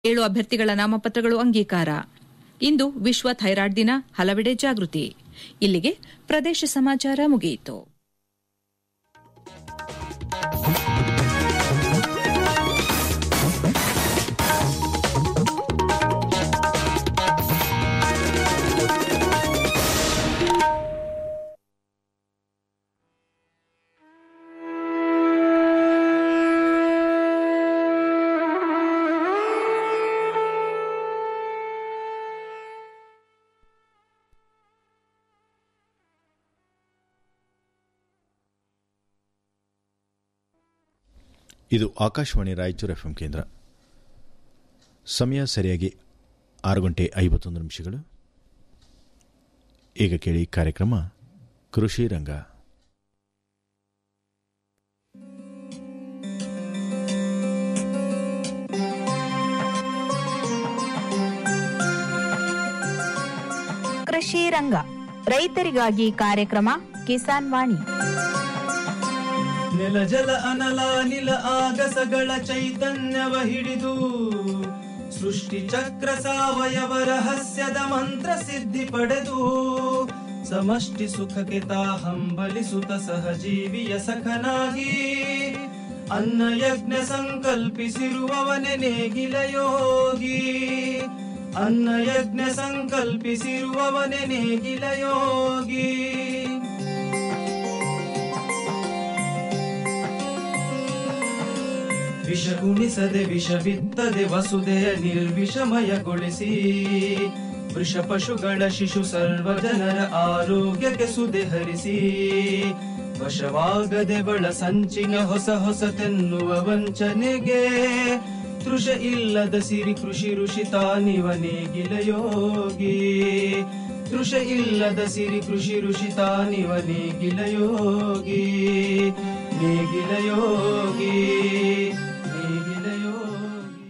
ಏಳು ಅಭ್ಯರ್ಥಿಗಳ ನಾಮಪತ್ರಗಳು ಅಂಗೀಕಾರ ಇಂದು ವಿಶ್ವ ಥೈರಾಯ್ಡ್ ದಿನ ಹಲವೆಡೆ ಜಾಗೃತಿ ಇಲ್ಲಿಗೆ ಪ್ರದೇಶ ಸಮಾಚಾರ ಮುಗಿಯಿತು ಇದು ಆಕಾಶವಾಣಿ ರಾಯಚೂರು ಎಫ್ಎಂ ಕೇಂದ್ರ ಸಮಯ ಸರಿಯಾಗಿ ಆರು ಗಂಟೆ ಐವತ್ತೊಂದು ನಿಮಿಷಗಳು ಈಗ ಕೇಳಿ ಕಾರ್ಯಕ್ರಮ ಕೃಷಿ ರಂಗ ಕೃಷಿ ರಂಗ ರೈತರಿಗಾಗಿ ಕಾರ್ಯಕ್ರಮ ಕಿಸಾನ್ ವಾಣಿ ನೆಲ ಜಲ ಅನಲ ನಿಲ ಆಗಸಗಳ ಚೈತನ್ಯವ ಹಿಡಿದು ಸೃಷ್ಟಿ ಚಕ್ರ ಸಾವಯವ ರಹಸ್ಯದ ಮಂತ್ರ ಸಿದ್ಧಿ ಪಡೆದು ಸಮಷ್ಟಿ ಸುಖಕ್ಕೆ ತಾ ಹಂಬಲಿಸುತ್ತ ಸಹಜೀವಿಯ ಸಖನಾಗಿ ಅನ್ನ ಯಜ್ಞ ಸಂಕಲ್ಪಿಸಿರುವವನೆ ನೇಗಿಲ ಯೋಗಿ ಅನ್ನ ಯಜ್ಞ ಸಂಕಲ್ಪಿಸಿರುವವನೆ ನೇಗಿಲ ಯೋಗಿ ವಿಷ ಉಣಿಸದೆ ವಿಷ ಬಿತ್ತದೆ ವಸುದೆಯ ನಿರ್ವಿಷಮಯಗೊಳಿಸಿ ವೃಷ ಪಶುಗಳ ಶಿಶು ಸರ್ವ ಜನರ ಆರೋಗ್ಯಕ್ಕೆ ಸುದೆ ಹರಿಸಿ ವಶವಾಗದೆ ಬಳ ಸಂಚಿನ ಹೊಸ ಹೊಸತೆನ್ನುವ ವಂಚನೆಗೆ ತೃಷ ಇಲ್ಲದ ಸಿರಿ ಕೃಷಿ ಋಷಿ ತಾನಿವ ನೇಗಿಲ ಯೋಗಿ ತೃಷ ಇಲ್ಲದ ಸಿರಿ ಕೃಷಿ ಋಷಿ ತಾನಿವ ನೇಗಿಲ ಯೋಗಿ ನೇಗಿಲ ಯೋಗಿ ನೇಗಿಲ ಯೋಗಿ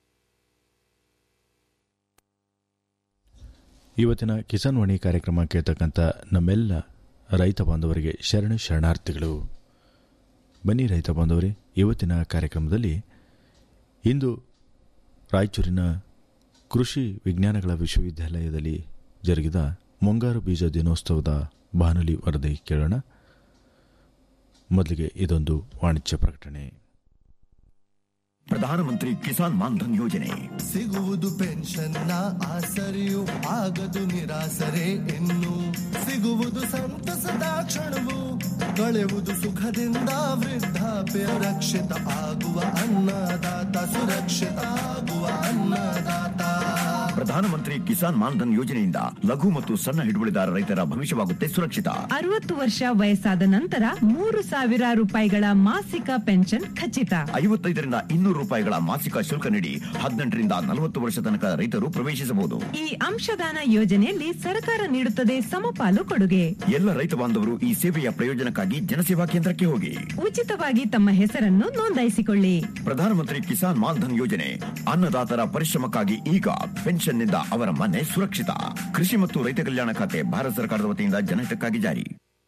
ಇವತ್ತಿನ ಕಿಸಾನ್ ವಾಣಿ ಕಾರ್ಯಕ್ರಮ ಕೇಳ್ತಕ್ಕಂಥ ನಮ್ಮೆಲ್ಲ ರೈತ ಬಾಂಧವರಿಗೆ ಶರಣ ಶರಣಾರ್ಥಿಗಳು ಬನ್ನಿ ರೈತ ಬಾಂಧವರೇ ಇವತ್ತಿನ ಕಾರ್ಯಕ್ರಮದಲ್ಲಿ ಇಂದು ರಾಯಚೂರಿನ ಕೃಷಿ ವಿಜ್ಞಾನಗಳ ವಿಶ್ವವಿದ್ಯಾಲಯದಲ್ಲಿ ಜರುಗಿದ ಮುಂಗಾರು ಬೀಜ ದಿನೋತ್ಸವದ ಬಾನುಲಿ ವರದಿ ಕೇಳೋಣ ಮೊದಲಿಗೆ ಇದೊಂದು ವಾಣಿಜ್ಯ ಪ್ರಕಟಣೆ ಪ್ರಧಾನಮಂತ್ರಿ ಕಿಸಾನ್ ಮಾನ್ಧನ್ ಯೋಜನೆ ಸಿಗುವುದು ಪೆನ್ಷನ್ನ ಆಸರೆಯು ಆಗದು ನಿರಾಸರೆ ಇನ್ನು ಸಿಗುವುದು ಸಂತಸದ ಕ್ಷಣವು ಕಳೆವುದು ಸುಖದಿಂದ ವೃದ್ಧಾಪ್ಯ ರಕ್ಷಿತ ಆಗುವ ಅನ್ನದಾತ ಸುರಕ್ಷಿತ ಆಗುವ ಅನ್ನದಾತ ಪ್ರಧಾನಮಂತ್ರಿ ಕಿಸಾನ್ ಮಾನ್ಧನ್ ಯೋಜನೆಯಿಂದ ಲಘು ಮತ್ತು ಸಣ್ಣ ಹಿಡುವಳಿದಾರ ರೈತರ ಭವಿಷ್ಯವಾಗುತ್ತೆ ಸುರಕ್ಷಿತ ಅರವತ್ತು ವರ್ಷ ವಯಸ್ಸಾದ ನಂತರ ಮೂರು ಸಾವಿರ ರೂಪಾಯಿಗಳ ಮಾಸಿಕ ಪೆನ್ಷನ್ ಖಚಿತ ಐವತ್ತೈದರಿಂದ ಇನ್ನೂರು ರೂಪಾಯಿಗಳ ಮಾಸಿಕ ಶುಲ್ಕ ನೀಡಿ ಹದಿನೆಂಟರಿಂದ ನಲವತ್ತು ವರ್ಷ ತನಕ ರೈತರು ಪ್ರವೇಶಿಸಬಹುದು ಈ ಅಂಶದಾನ ಯೋಜನೆಯಲ್ಲಿ ಸರ್ಕಾರ ನೀಡುತ್ತದೆ ಸಮಪಾಲು ಕೊಡುಗೆ ಎಲ್ಲ ರೈತ ಬಾಂಧವರು ಈ ಸೇವೆಯ ಪ್ರಯೋಜನಕ್ಕಾಗಿ ಜನಸೇವಾ ಕೇಂದ್ರಕ್ಕೆ ಹೋಗಿ ಉಚಿತವಾಗಿ ತಮ್ಮ ಹೆಸರನ್ನು ನೋಂದಾಯಿಸಿಕೊಳ್ಳಿ ಪ್ರಧಾನಮಂತ್ರಿ ಕಿಸಾನ್ ಮಾನ್ಧನ್ ಯೋಜನೆ ಅನ್ನದಾತರ ಪರಿಶ್ರಮಕ್ಕಾಗಿ ಈಗ ಪೆನ್ಷನ್ನಿಂದ ಅವರ ಮನೆ ಸುರಕ್ಷಿತ ಕೃಷಿ ಮತ್ತು ರೈತ ಕಲ್ಯಾಣ ಖಾತೆ ಭಾರತ ಸರ್ಕಾರದ ವತಿಯಿಂದ ಜನಹಿತಕ್ಕಾಗಿ ಜಾರಿ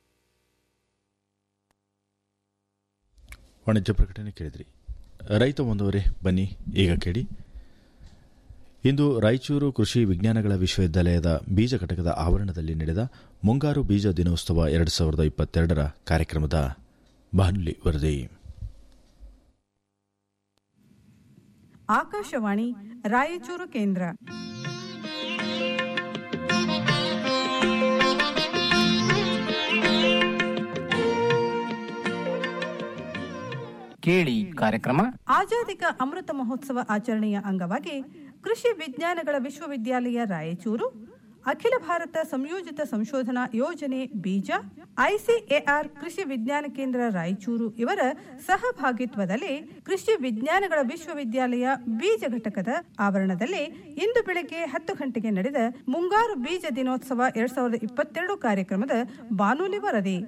ವಾಣಿಜ್ಯ ಪ್ರಕಟಣೆ ಕೇಳಿದ್ರಿ ರೈತ ಬಂದವರೇ ಬನ್ನಿ ಈಗ ಕೇಳಿ ಇಂದು ರಾಯಚೂರು ಕೃಷಿ ವಿಜ್ಞಾನಗಳ ವಿಶ್ವವಿದ್ಯಾಲಯದ ಬೀಜ ಘಟಕದ ಆವರಣದಲ್ಲಿ ನಡೆದ ಮುಂಗಾರು ಬೀಜ ದಿನೋತ್ಸವ ಎರಡು ಸಾವಿರದ ಇಪ್ಪತ್ತೆರಡರ ಕಾರ್ಯಕ್ರಮದ ಬಾನುಲಿ ವರದಿ ಆಕಾಶವಾಣಿ ರಾಯಚೂರು ಕೇಂದ್ರ ಕೇಳಿ ಕಾರ್ಯಕ್ರಮ ಆಜಾದಿಕ ಅಮೃತ ಮಹೋತ್ಸವ ಆಚರಣೆಯ ಅಂಗವಾಗಿ ಕೃಷಿ ವಿಜ್ಞಾನಗಳ ವಿಶ್ವವಿದ್ಯಾಲಯ ರಾಯಚೂರು ಅಖಿಲ ಭಾರತ ಸಂಯೋಜಿತ ಸಂಶೋಧನಾ ಯೋಜನೆ ಬೀಜ ಐಸಿಎಆರ್ ಕೃಷಿ ವಿಜ್ಞಾನ ಕೇಂದ್ರ ರಾಯಚೂರು ಇವರ ಸಹಭಾಗಿತ್ವದಲ್ಲಿ ಕೃಷಿ ವಿಜ್ಞಾನಗಳ ವಿಶ್ವವಿದ್ಯಾಲಯ ಬೀಜ ಘಟಕದ ಆವರಣದಲ್ಲಿ ಇಂದು ಬೆಳಗ್ಗೆ ಹತ್ತು ಗಂಟೆಗೆ ನಡೆದ ಮುಂಗಾರು ಬೀಜ ದಿನೋತ್ಸವ ಎರಡ್ ಸಾವಿರದ ಇಪ್ಪತ್ತೆರಡು ಕಾರ್ಯಕ್ರಮದ ಬಾನುಲಿ ವರದಿ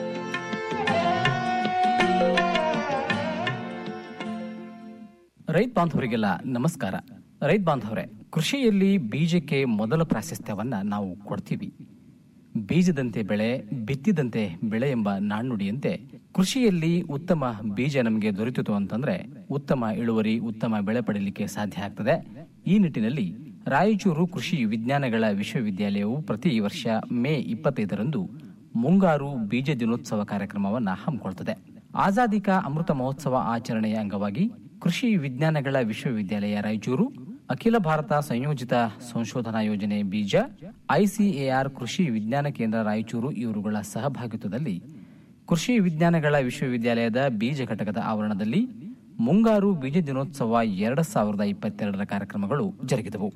ರೈತ ಬಾಂಧವರಿಗೆಲ್ಲ ನಮಸ್ಕಾರ ರೈತ ಬಾಂಧವರೇ ಕೃಷಿಯಲ್ಲಿ ಬೀಜಕ್ಕೆ ಮೊದಲ ಪ್ರಾಶಸ್ತ್ಯವನ್ನ ನಾವು ಕೊಡ್ತೀವಿ ಬೀಜದಂತೆ ಬೆಳೆ ಬಿತ್ತಿದಂತೆ ಬೆಳೆ ಎಂಬ ನಾಣ್ಣುಡಿಯಂತೆ ಕೃಷಿಯಲ್ಲಿ ಉತ್ತಮ ಬೀಜ ನಮಗೆ ದೊರೆತಿತು ಅಂತಂದ್ರೆ ಉತ್ತಮ ಇಳುವರಿ ಉತ್ತಮ ಬೆಳೆ ಪಡೀಲಿಕ್ಕೆ ಸಾಧ್ಯ ಆಗ್ತದೆ ಈ ನಿಟ್ಟಿನಲ್ಲಿ ರಾಯಚೂರು ಕೃಷಿ ವಿಜ್ಞಾನಗಳ ವಿಶ್ವವಿದ್ಯಾಲಯವು ಪ್ರತಿ ವರ್ಷ ಮೇ ಇಪ್ಪತ್ತೈದರಂದು ಮುಂಗಾರು ಬೀಜ ದಿನೋತ್ಸವ ಕಾರ್ಯಕ್ರಮವನ್ನು ಹಮ್ಮಿಕೊಳ್ತದೆ ಆಜಾದಿ ಕಾ ಅಮೃತ ಮಹೋತ್ಸವ ಆಚರಣೆಯ ಅಂಗವಾಗಿ ಕೃಷಿ ವಿಜ್ಞಾನಗಳ ವಿಶ್ವವಿದ್ಯಾಲಯ ರಾಯಚೂರು ಅಖಿಲ ಭಾರತ ಸಂಯೋಜಿತ ಸಂಶೋಧನಾ ಯೋಜನೆ ಬೀಜ ಐಸಿಎಆರ್ ಕೃಷಿ ವಿಜ್ಞಾನ ಕೇಂದ್ರ ರಾಯಚೂರು ಇವರುಗಳ ಸಹಭಾಗಿತ್ವದಲ್ಲಿ ಕೃಷಿ ವಿಜ್ಞಾನಗಳ ವಿಶ್ವವಿದ್ಯಾಲಯದ ಬೀಜ ಘಟಕದ ಆವರಣದಲ್ಲಿ ಮುಂಗಾರು ಬೀಜ ದಿನೋತ್ಸವ ಎರಡು ಸಾವಿರದ ಇಪ್ಪತ್ತೆರಡರ ಕಾರ್ಯಕ್ರಮಗಳು ಜರುಗಿದವು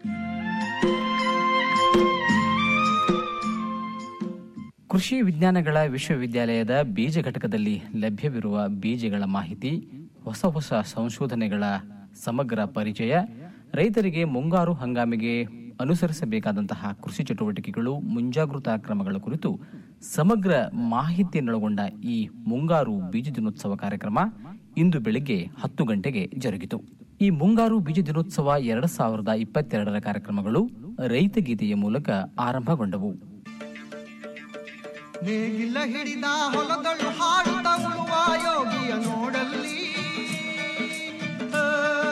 ಕೃಷಿ ವಿಜ್ಞಾನಗಳ ವಿಶ್ವವಿದ್ಯಾಲಯದ ಬೀಜ ಘಟಕದಲ್ಲಿ ಲಭ್ಯವಿರುವ ಬೀಜಗಳ ಮಾಹಿತಿ ಹೊಸ ಹೊಸ ಸಂಶೋಧನೆಗಳ ಸಮಗ್ರ ಪರಿಚಯ ರೈತರಿಗೆ ಮುಂಗಾರು ಹಂಗಾಮಿಗೆ ಅನುಸರಿಸಬೇಕಾದಂತಹ ಕೃಷಿ ಚಟುವಟಿಕೆಗಳು ಮುಂಜಾಗೃತಾ ಕ್ರಮಗಳ ಕುರಿತು ಸಮಗ್ರ ಮಾಹಿತಿಯನ್ನೊಳಗೊಂಡ ಈ ಮುಂಗಾರು ಬೀಜ ದಿನೋತ್ಸವ ಕಾರ್ಯಕ್ರಮ ಇಂದು ಬೆಳಿಗ್ಗೆ ಹತ್ತು ಗಂಟೆಗೆ ಜರುಗಿತು ಈ ಮುಂಗಾರು ಬೀಜ ದಿನೋತ್ಸವ ಎರಡ್ ಸಾವಿರದ ಇಪ್ಪತ್ತೆರಡರ ಕಾರ್ಯಕ್ರಮಗಳು ರೈತ ಗೀತೆಯ ಮೂಲಕ ಆರಂಭಗೊಂಡವು ನೇಗಿಲ ಹಿಡಿದ ಹೊಲದಳು ಹಾಡುತ್ತ ಉಳುವ ಯೋಗಿಯ ನೋಡಲ್ಲಿ ಆ,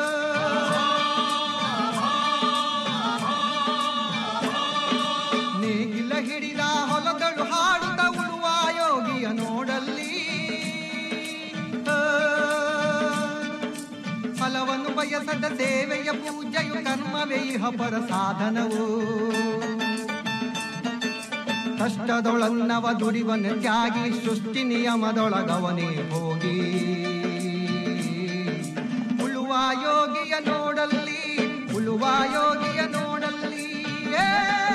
ನೇಗಿಲ ಹಿಡಿದ ಹೊಲದಳು ಹಾಡುತ್ತ ಉಳುವ ಯೋಗಿಯ ನೋಡಲ್ಲಿ ಆ, ಫಲವನ್ನು ಬಯಸದ ಸೇವೆಯ ಪೂಜೆಯು ಕರ್ಮವೇ ಇಹ ಪರ ಸಾಧನವು ಕಷ್ಟದೊಳನ್ನವ ದುಡಿವನ ತ್ಯಾಗಿ ಸೃಷ್ಟಿ ನಿಯಮದೊಳಗವನೇ ಹೋಗಿ ಉಳುವ ಯೋಗಿಯ ನೋಡಲ್ಲಿ ಉಳುವ ಯೋಗಿಯ ನೋಡಲ್ಲಿ ಏ,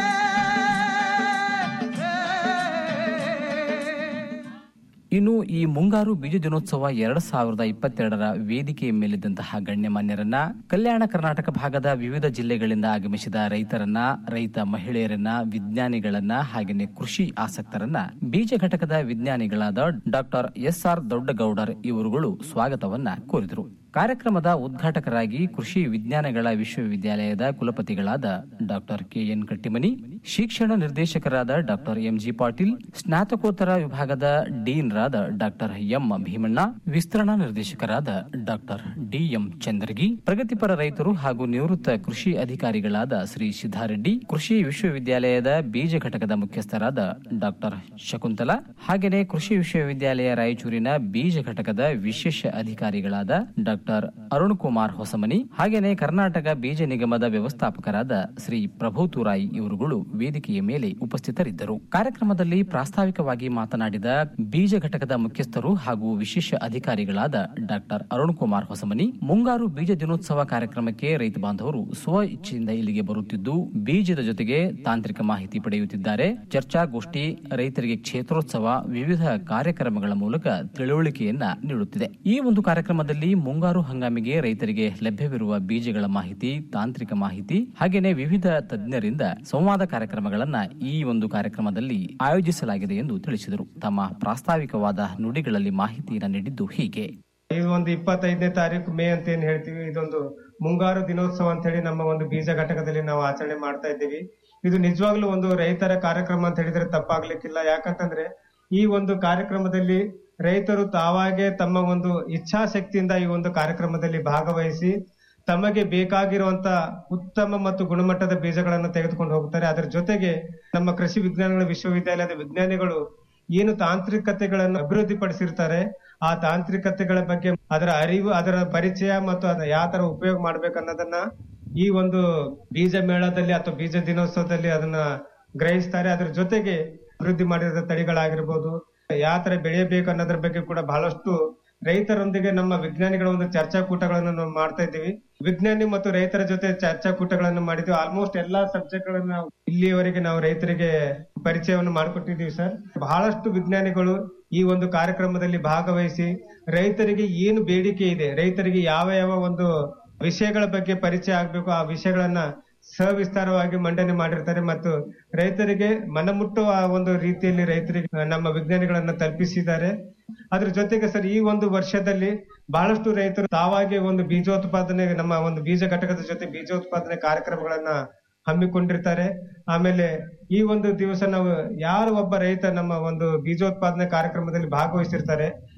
ಇನ್ನು ಈ ಮುಂಗಾರು ಬೀಜ ದಿನೋತ್ಸವ ಎರಡ್ ಸಾವಿರದ ಇಪ್ಪತ್ತೆರಡರ ವೇದಿಕೆಯ ಮೇಲಿದ್ದಂತಹ ಗಣ್ಯಮಾನ್ಯರನ್ನ ಕಲ್ಯಾಣ ಕರ್ನಾಟಕ ಭಾಗದ ವಿವಿಧ ಜಿಲ್ಲೆಗಳಿಂದ ಆಗಮಿಸಿದ ರೈತರನ್ನ ರೈತ ಮಹಿಳೆಯರನ್ನ ವಿಜ್ಞಾನಿಗಳನ್ನ ಹಾಗೆಯೇ ಕೃಷಿ ಆಸಕ್ತರನ್ನ ಬೀಜ ಘಟಕದ ವಿಜ್ಞಾನಿಗಳಾದ ಡಾಕ್ಟರ್ ಎಸ್ ಆರ್ ದೊಡ್ಡಗೌಡರ್ ಇವರುಗಳು ಸ್ವಾಗತವನ್ನ ಕೋರಿದರು ಕಾರ್ಯಕ್ರಮದ ಉದ್ಘಾಟಕರಾಗಿ ಕೃಷಿ ವಿಜ್ಞಾನಗಳ ವಿಶ್ವವಿದ್ಯಾಲಯದ ಕುಲಪತಿಗಳಾದ ಡಾಕ್ಟರ್ ಕೆಎನ್ ಕಟ್ಟಿಮನಿ ಶಿಕ್ಷಣ ನಿರ್ದೇಶಕರಾದ ಡಾಕ್ಟರ್ ಎಂಜಿ ಪಾಟೀಲ್ ಸ್ನಾತಕೋತ್ತರ ವಿಭಾಗದ ಡೀನ್ರಾದ ಡಾಕ್ಟರ್ ಎಂ ಭೀಮಣ್ಣ ವಿಸ್ತರಣಾ ನಿರ್ದೇಶಕರಾದ ಡಾಕ್ಟರ್ ಡಿಎಂ ಚಂದ್ರಗಿ ಪ್ರಗತಿಪರ ರೈತರು ಹಾಗೂ ನಿವೃತ್ತ ಕೃಷಿ ಅಧಿಕಾರಿಗಳಾದ ಶ್ರೀ ಸಿದ್ದಾರೆಡ್ಡಿ ಕೃಷಿ ವಿಶ್ವವಿದ್ಯಾಲಯದ ಬೀಜ ಘಟಕದ ಮುಖ್ಯಸ್ಥರಾದ ಡಾಕ್ಟರ್ ಶಕುಂತಲಾ ಹಾಗೆಯೇ ಕೃಷಿ ವಿಶ್ವವಿದ್ಯಾಲಯ ರಾಯಚೂರಿನ ಬೀಜ ಘಟಕದ ವಿಶೇಷ ಅಧಿಕಾರಿಗಳಾದ ಡಾಕ್ಟರ್ ಅರುಣ್ ಕುಮಾರ್ ಹೊಸಮನಿ ಹಾಗೆಯೇ ಕರ್ನಾಟಕ ಬೀಜ ನಿಗಮದ ವ್ಯವಸ್ಥಾಪಕರಾದ ಶ್ರೀ ಪ್ರಭು ತುರಾಯಿ ಇವರುಗಳು ವೇದಿಕೆಯ ಮೇಲೆ ಉಪಸ್ಥಿತರಿದ್ದರು ಕಾರ್ಯಕ್ರಮದಲ್ಲಿ ಪ್ರಾಸ್ತಾವಿಕವಾಗಿ ಮಾತನಾಡಿದ ಬೀಜ ಘಟಕದ ಮುಖ್ಯಸ್ಥರು ಹಾಗೂ ವಿಶೇಷ ಅಧಿಕಾರಿಗಳಾದ ಡಾಕ್ಟರ್ ಅರುಣ್ ಕುಮಾರ್ ಹೊಸಮನಿ ಮುಂಗಾರು ಬೀಜ ದಿನೋತ್ಸವ ಕಾರ್ಯಕ್ರಮಕ್ಕೆ ರೈತ ಬಾಂಧವರು ಸ್ವ ಇಚ್ಛೆಯಿಂದ ಇಲ್ಲಿಗೆ ಬರುತ್ತಿದ್ದು ಬೀಜದ ಜೊತೆಗೆ ತಾಂತ್ರಿಕ ಮಾಹಿತಿ ಪಡೆಯುತ್ತಿದ್ದಾರೆ ಚರ್ಚಾಗೋಷ್ಠಿ ರೈತರಿಗೆ ಕ್ಷೇತ್ರೋತ್ಸವ ವಿವಿಧ ಕಾರ್ಯಕ್ರಮಗಳ ಮೂಲಕ ತಿಳುವಳಿಕೆಯನ್ನ ನೀಡುತ್ತಿದೆ ಈ ಒಂದು ಕಾರ್ಯಕ್ರಮದಲ್ಲಿ ಮುಂಗಾರು ಹಂಗಾಮಿಗೆ ರೈತರಿಗೆ ಲಭ್ಯವಿರುವ ಬೀಜಗಳ ಮಾಹಿತಿ ತಾಂತ್ರಿಕ ಮಾಹಿತಿ ಹಾಗೆಯೇ ವಿವಿಧ ತಜ್ಞರಿಂದ ಸಂವಾದ ಕಾರ್ಯಕ್ರಮಗಳನ್ನ ಈ ಒಂದು ಕಾರ್ಯಕ್ರಮದಲ್ಲಿ ಆಯೋಜಿಸಲಾಗಿದೆ ಎಂದು ತಿಳಿಸಿದರು ತಮ್ಮ ಪ್ರಾಸ್ತಾವಿಕವಾದ ನುಡಿಗಳಲ್ಲಿ ಮಾಹಿತಿಯನ್ನು ನೀಡಿದ್ದು ಹೀಗೆ ಇದು ಒಂದು ಇಪ್ಪತ್ತೈದನೇ ತಾರೀಕು ಮೇ ಅಂತ ಏನ್ ಹೇಳ್ತೀವಿ ಇದೊಂದು ಮುಂಗಾರು ದಿನೋತ್ಸವ ಅಂತ ಹೇಳಿ ನಮ್ಮ ಒಂದು ಬೀಜ ಘಟಕದಲ್ಲಿ ನಾವು ಆಚರಣೆ ಮಾಡ್ತಾ ಇದ್ದೀವಿ ಇದು ನಿಜವಾಗ್ಲೂ ಒಂದು ರೈತರ ಕಾರ್ಯಕ್ರಮ ಅಂತ ಹೇಳಿದ್ರೆ ತಪ್ಪಾಗ್ಲಿಕ್ಕಿಲ್ಲ ಯಾಕಂತಂದ್ರೆ ಈ ಒಂದು ಕಾರ್ಯಕ್ರಮದಲ್ಲಿ ರೈತರು ತಾವಾಗೆ ತಮ್ಮ ಒಂದು ಇಚ್ಛಾಶಕ್ತಿಯಿಂದ ಈ ಒಂದು ಕಾರ್ಯಕ್ರಮದಲ್ಲಿ ಭಾಗವಹಿಸಿ ತಮಗೆ ಬೇಕಾಗಿರುವಂತ ಉತ್ತಮ ಮತ್ತು ಗುಣಮಟ್ಟದ ಬೀಜಗಳನ್ನು ತೆಗೆದುಕೊಂಡು ಹೋಗ್ತಾರೆ ಅದರ ಜೊತೆಗೆ ನಮ್ಮ ಕೃಷಿ ವಿಜ್ಞಾನಗಳ ವಿಶ್ವವಿದ್ಯಾಲಯದ ವಿಜ್ಞಾನಿಗಳು ಏನು ತಾಂತ್ರಿಕತೆಗಳನ್ನು ಅಭಿವೃದ್ಧಿಪಡಿಸಿರ್ತಾರೆ ಆ ತಾಂತ್ರಿಕತೆಗಳ ಬಗ್ಗೆ ಅದರ ಅರಿವು ಅದರ ಪರಿಚಯ ಮತ್ತು ಅದನ್ನ ಯಾವ ತರ ಉಪಯೋಗ ಮಾಡ್ಬೇಕನ್ನೋದನ್ನ ಈ ಒಂದು ಬೀಜ ಮೇಳದಲ್ಲಿ ಅಥವಾ ಬೀಜ ದಿನೋತ್ಸವದಲ್ಲಿ ಅದನ್ನ ಗ್ರಹಿಸ್ತಾರೆ ಅದ್ರ ಜೊತೆಗೆ ಅಭಿವೃದ್ಧಿ ಮಾಡಿರೋ ತಳಿಗಳಾಗಿರ್ಬೋದು ಯಾವ ತರ ಬೆಳೆಯಬೇಕು ಅನ್ನೋದ್ರ ಬಗ್ಗೆ ಕೂಡ ಬಹಳಷ್ಟು ರೈತರೊಂದಿಗೆ ನಮ್ಮ ವಿಜ್ಞಾನಿಗಳ ಒಂದು ಚರ್ಚಾಕೂಟಗಳನ್ನು ನಾವು ಮಾಡ್ತಾ ಇದ್ದೀವಿ ವಿಜ್ಞಾನಿ ಮತ್ತು ರೈತರ ಜೊತೆ ಚರ್ಚಾಕೂಟಗಳನ್ನು ಮಾಡಿದ್ವಿ ಆಲ್ಮೋಸ್ಟ್ ಎಲ್ಲಾ ಸಬ್ಜೆಕ್ಟ್ ಗಳನ್ನ ನಾವು ಇಲ್ಲಿಯವರೆಗೆ ನಾವು ರೈತರಿಗೆ ಪರಿಚಯವನ್ನು ಮಾಡಿಕೊಟ್ಟಿದ್ದೀವಿ ಸರ್ ಬಹಳಷ್ಟು ವಿಜ್ಞಾನಿಗಳು ಈ ಒಂದು ಕಾರ್ಯಕ್ರಮದಲ್ಲಿ ಭಾಗವಹಿಸಿ ರೈತರಿಗೆ ಏನು ಬೇಡಿಕೆ ಇದೆ ರೈತರಿಗೆ ಯಾವ ಯಾವ ಒಂದು ವಿಷಯಗಳ ಬಗ್ಗೆ ಪರಿಚಯ ಆಗ್ಬೇಕು ಆ ವಿಷಯಗಳನ್ನ ಸವಿಸ್ತಾರವಾಗಿ ಮಂಡನೆ ಮಾಡಿರ್ತಾರೆ ಮತ್ತು ರೈತರಿಗೆ ಮನಮುಟ್ಟುವ ಒಂದು ರೀತಿಯಲ್ಲಿ ರೈತರಿಗೆ ನಮ್ಮ ವಿಜ್ಞಾನಿಗಳನ್ನ ತಲುಪಿಸಿದ್ದಾರೆ ಅದ್ರ ಜೊತೆಗೆ ಸರ್ ಈ ಒಂದು ವರ್ಷದಲ್ಲಿ ಬಹಳಷ್ಟು ರೈತರು ತಾವಾಗಿ ಒಂದು ಬೀಜೋತ್ಪಾದನೆ ನಮ್ಮ ಒಂದು ಬೀಜ ಘಟಕದ ಜೊತೆ ಬೀಜೋತ್ಪಾದನೆ ಕಾರ್ಯಕ್ರಮಗಳನ್ನ ಹಮ್ಮಿಕೊಂಡಿರ್ತಾರೆ ಆಮೇಲೆ ಈ ಒಂದು ದಿವಸ ನಾವು ಯಾರು ಒಬ್ಬ ರೈತ ನಮ್ಮ ಒಂದು ಬೀಜೋತ್ಪಾದನೆ ಕಾರ್ಯಕ್ರಮದಲ್ಲಿ ಭಾಗವಹಿಸಿರ್ತಾರೆ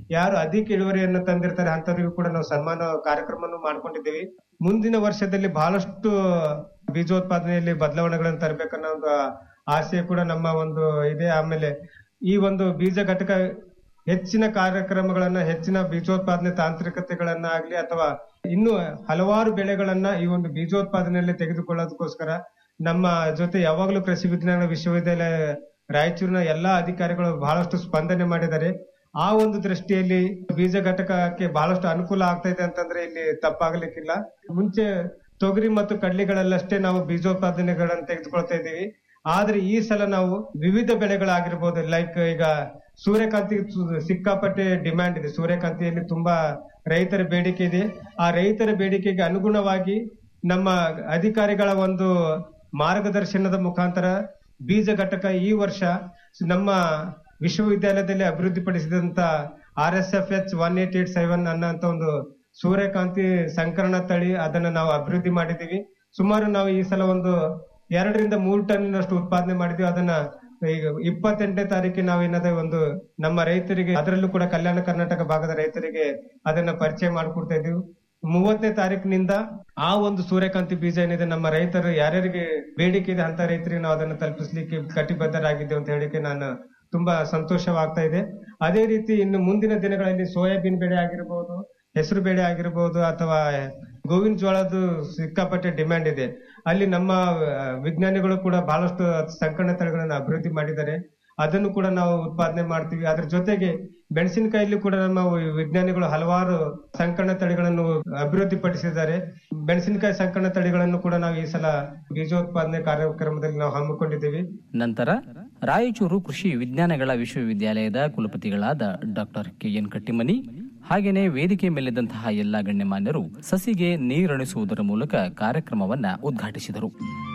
ಯಾರು ಅಧಿಕ ಇಳುವರಿಯನ್ನು ತಂದಿರ್ತಾರೆ ಅಂತವರಿಗೂ ಕೂಡ ನಾವು ಸನ್ಮಾನ ಕಾರ್ಯಕ್ರಮವನ್ನು ಮಾಡ್ಕೊಂಡಿದ್ದೀವಿ ಮುಂದಿನ ವರ್ಷದಲ್ಲಿ ಬಹಳಷ್ಟು ಬೀಜೋತ್ಪಾದನೆಯಲ್ಲಿ ಬದಲಾವಣೆಗಳನ್ನು ತರಬೇಕನ್ನೋ ಒಂದು ಆಸೆ ಕೂಡ ನಮ್ಮ ಒಂದು ಇದೆ ಆಮೇಲೆ ಈ ಒಂದು ಬೀಜ ಘಟಕ ಹೆಚ್ಚಿನ ಕಾರ್ಯಕ್ರಮಗಳನ್ನ ಹೆಚ್ಚಿನ ಬೀಜೋತ್ಪಾದನೆ ತಾಂತ್ರಿಕತೆಗಳನ್ನ ಆಗ್ಲಿ ಅಥವಾ ಇನ್ನು ಹಲವಾರು ಬೆಳೆಗಳನ್ನ ಈ ಒಂದು ಬೀಜೋತ್ಪಾದನೆಯಲ್ಲಿ ತೆಗೆದುಕೊಳ್ಳೋದಕ್ಕೋಸ್ಕರ ನಮ್ಮ ಜೊತೆ ಯಾವಾಗಲೂ ಕೃಷಿ ವಿಜ್ಞಾನ ವಿಶ್ವವಿದ್ಯಾಲಯ ರಾಯಚೂರಿನ ಎಲ್ಲಾ ಅಧಿಕಾರಿಗಳು ಬಹಳಷ್ಟು ಸ್ಪಂದನೆ ಮಾಡಿದ್ದಾರೆ ಆ ಒಂದು ದೃಷ್ಟಿಯಲ್ಲಿ ಬೀಜ ಘಟಕಕ್ಕೆ ಬಹಳಷ್ಟು ಅನುಕೂಲ ಆಗ್ತಾ ಇದೆ ಅಂತಂದ್ರೆ ಇಲ್ಲಿ ತಪ್ಪಾಗಲಿಕ್ಕಿಲ್ಲ ಮುಂಚೆ ತೊಗರಿ ಮತ್ತು ಕಡ್ಲಿಗಳಲ್ಲಷ್ಟೇ ನಾವು ಬೀಜೋತ್ಪಾದನೆಗಳನ್ನ ತೆಗೆದುಕೊಳ್ತಾ ಇದ್ದೀವಿ ಆದ್ರೆ ಈ ಸಲ ನಾವು ವಿವಿಧ ಬೆಳೆಗಳಾಗಿರ್ಬೋದು ಲೈಕ್ ಈಗ ಸೂರ್ಯಕಾಂತಿ ಸು- ಸಿಕ್ಕಾಪಟ್ಟೆ ಡಿಮ್ಯಾಂಡ್ ಇದೆ ಸೂರ್ಯಕಾಂತಿಯಲ್ಲಿ ತುಂಬಾ ರೈತರ ಬೇಡಿಕೆ ಇದೆ ಆ ರೈತರ ಬೇಡಿಕೆಗೆ ಅನುಗುಣವಾಗಿ ನಮ್ಮ ಅಧಿಕಾರಿಗಳ ಒಂದು ಮಾರ್ಗದರ್ಶನದ ಮುಖಾಂತರ ಬೀಜ ಘಟಕ ಈ ವರ್ಷ ನಮ್ಮ ವಿಶ್ವವಿದ್ಯಾಲಯದಲ್ಲಿ ಅಭಿವೃದ್ಧಿಪಡಿಸಿದಂತ R S F H one eight eight seven ಅನ್ನೋಂತ ಒಂದು ಸೂರ್ಯಕಾಂತಿ ಸಂಕರಣ ತಳಿ ಅದನ್ನ ನಾವು ಅಭಿವೃದ್ಧಿ ಮಾಡಿದೀವಿ ಸುಮಾರು ನಾವು ಈ ಸಲ ಒಂದು ಎರಡರಿಂದ ಮೂರು ಟನ್ನಷ್ಟು ಉತ್ಪಾದನೆ ಮಾಡಿದೀವಿ ಅದನ್ನ ಈಗ ಇಪ್ಪತ್ತೆಂಟನೇ ತಾರೀಕಿಗೆ ನಾವು ಏನದ ಒಂದು ನಮ್ಮ ರೈತರಿಗೆ ಅದರಲ್ಲೂ ಕೂಡ ಕಲ್ಯಾಣ ಕರ್ನಾಟಕ ಭಾಗದ ರೈತರಿಗೆ ಅದನ್ನ ಪರಿಚಯ ಮಾಡಿಕೊಡ್ತಾ ಇದೀವಿ ಮೂವತ್ತನೇ ತಾರೀಕಿನಿಂದ ಆ ಒಂದು ಸೂರ್ಯಕಾಂತಿ ಬೀಜ ಏನಿದೆ ನಮ್ಮ ರೈತರು ಯಾರ್ಯಾರಿಗೆ ಬೇಡಿಕೆ ಇದೆ ಅಂತ ರೈತರಿಗೆ ನಾವು ಅದನ್ನ ತಲುಪಿಸ್ಲಿಕ್ಕೆ ಕಟಿಬದ್ಧರಾಗಿದ್ದೇವೆ ಅಂತ ಹೇಳಿಕೆ ನಾನು ತುಂಬಾ ಸಂತೋಷವಾಗ್ತಾ ಇದೆ ಅದೇ ರೀತಿ ಇನ್ನು ಮುಂದಿನ ದಿನಗಳಲ್ಲಿ ಸೋಯಾಬೀನ್ ಬೆಳೆ ಆಗಿರಬಹುದು ಹೆಸರು ಬೇಳೆ ಆಗಿರಬಹುದು ಅಥವಾ ಗೋವಿನ ಜೋಳದ ಸಿಕ್ಕಾಪಟ್ಟೆ ಡಿಮ್ಯಾಂಡ್ ಇದೆ ಅಲ್ಲಿ ನಮ್ಮ ಆ, ವಿಜ್ಞಾನಿಗಳು ಕೂಡ ಬಹಳಷ್ಟು ಸಂಕರಣ ತಳಿಗಳನ್ನ ಅಭಿವೃದ್ಧಿ ಮಾಡಿದ್ದಾರೆ ಅದನ್ನು ಕೂಡ ನಾವು ಉತ್ಪಾದನೆ ಮಾಡ್ತೀವಿ ಅದ್ರ ಜೊತೆಗೆ ಮೆಣಸಿನಕಾಯಲ್ಲಿ ಕೂಡ ನಮ್ಮ ವಿಜ್ಞಾನಿಗಳು ಹಲವಾರು ಸಂಕರಣ ತಳಿಗಳನ್ನು ಅಭಿವೃದ್ಧಿ ಪಡಿಸಿದ್ದಾರೆ ಮೆಣಸಿನಕಾಯಿ ಸಂಕರಣ ತಳಿಗಳನ್ನು ಕೂಡ ನಾವು ಈ ಸಲ ಬೀಜೋತ್ಪಾದನೆ ಕಾರ್ಯಕ್ರಮದಲ್ಲಿ ನಾವು ಹಮ್ಮಿಕೊಂಡಿದ್ದೀವಿ ನಂತರ ರಾಯಚೂರು ಕೃಷಿ ವಿಜ್ಞಾನಗಳ ವಿಶ್ವವಿದ್ಯಾಲಯದ ಕುಲಪತಿಗಳಾದ ಡಾಕ್ಟರ್ ಕೆಎನ್ ಕಟ್ಟಿಮನಿ ಹಾಗೇನೆ ವೇದಿಕೆ ಮೇಲಿದ್ದಂತಹ ಎಲ್ಲ ಗಣ್ಯಮಾನ್ಯರು ಸಸಿಗೆ ನೀರಣಿಸುವುದರ ಮೂಲಕ ಕಾರ್ಯಕ್ರಮವನ್ನ ಉದ್ಘಾಟಿಸಿದರು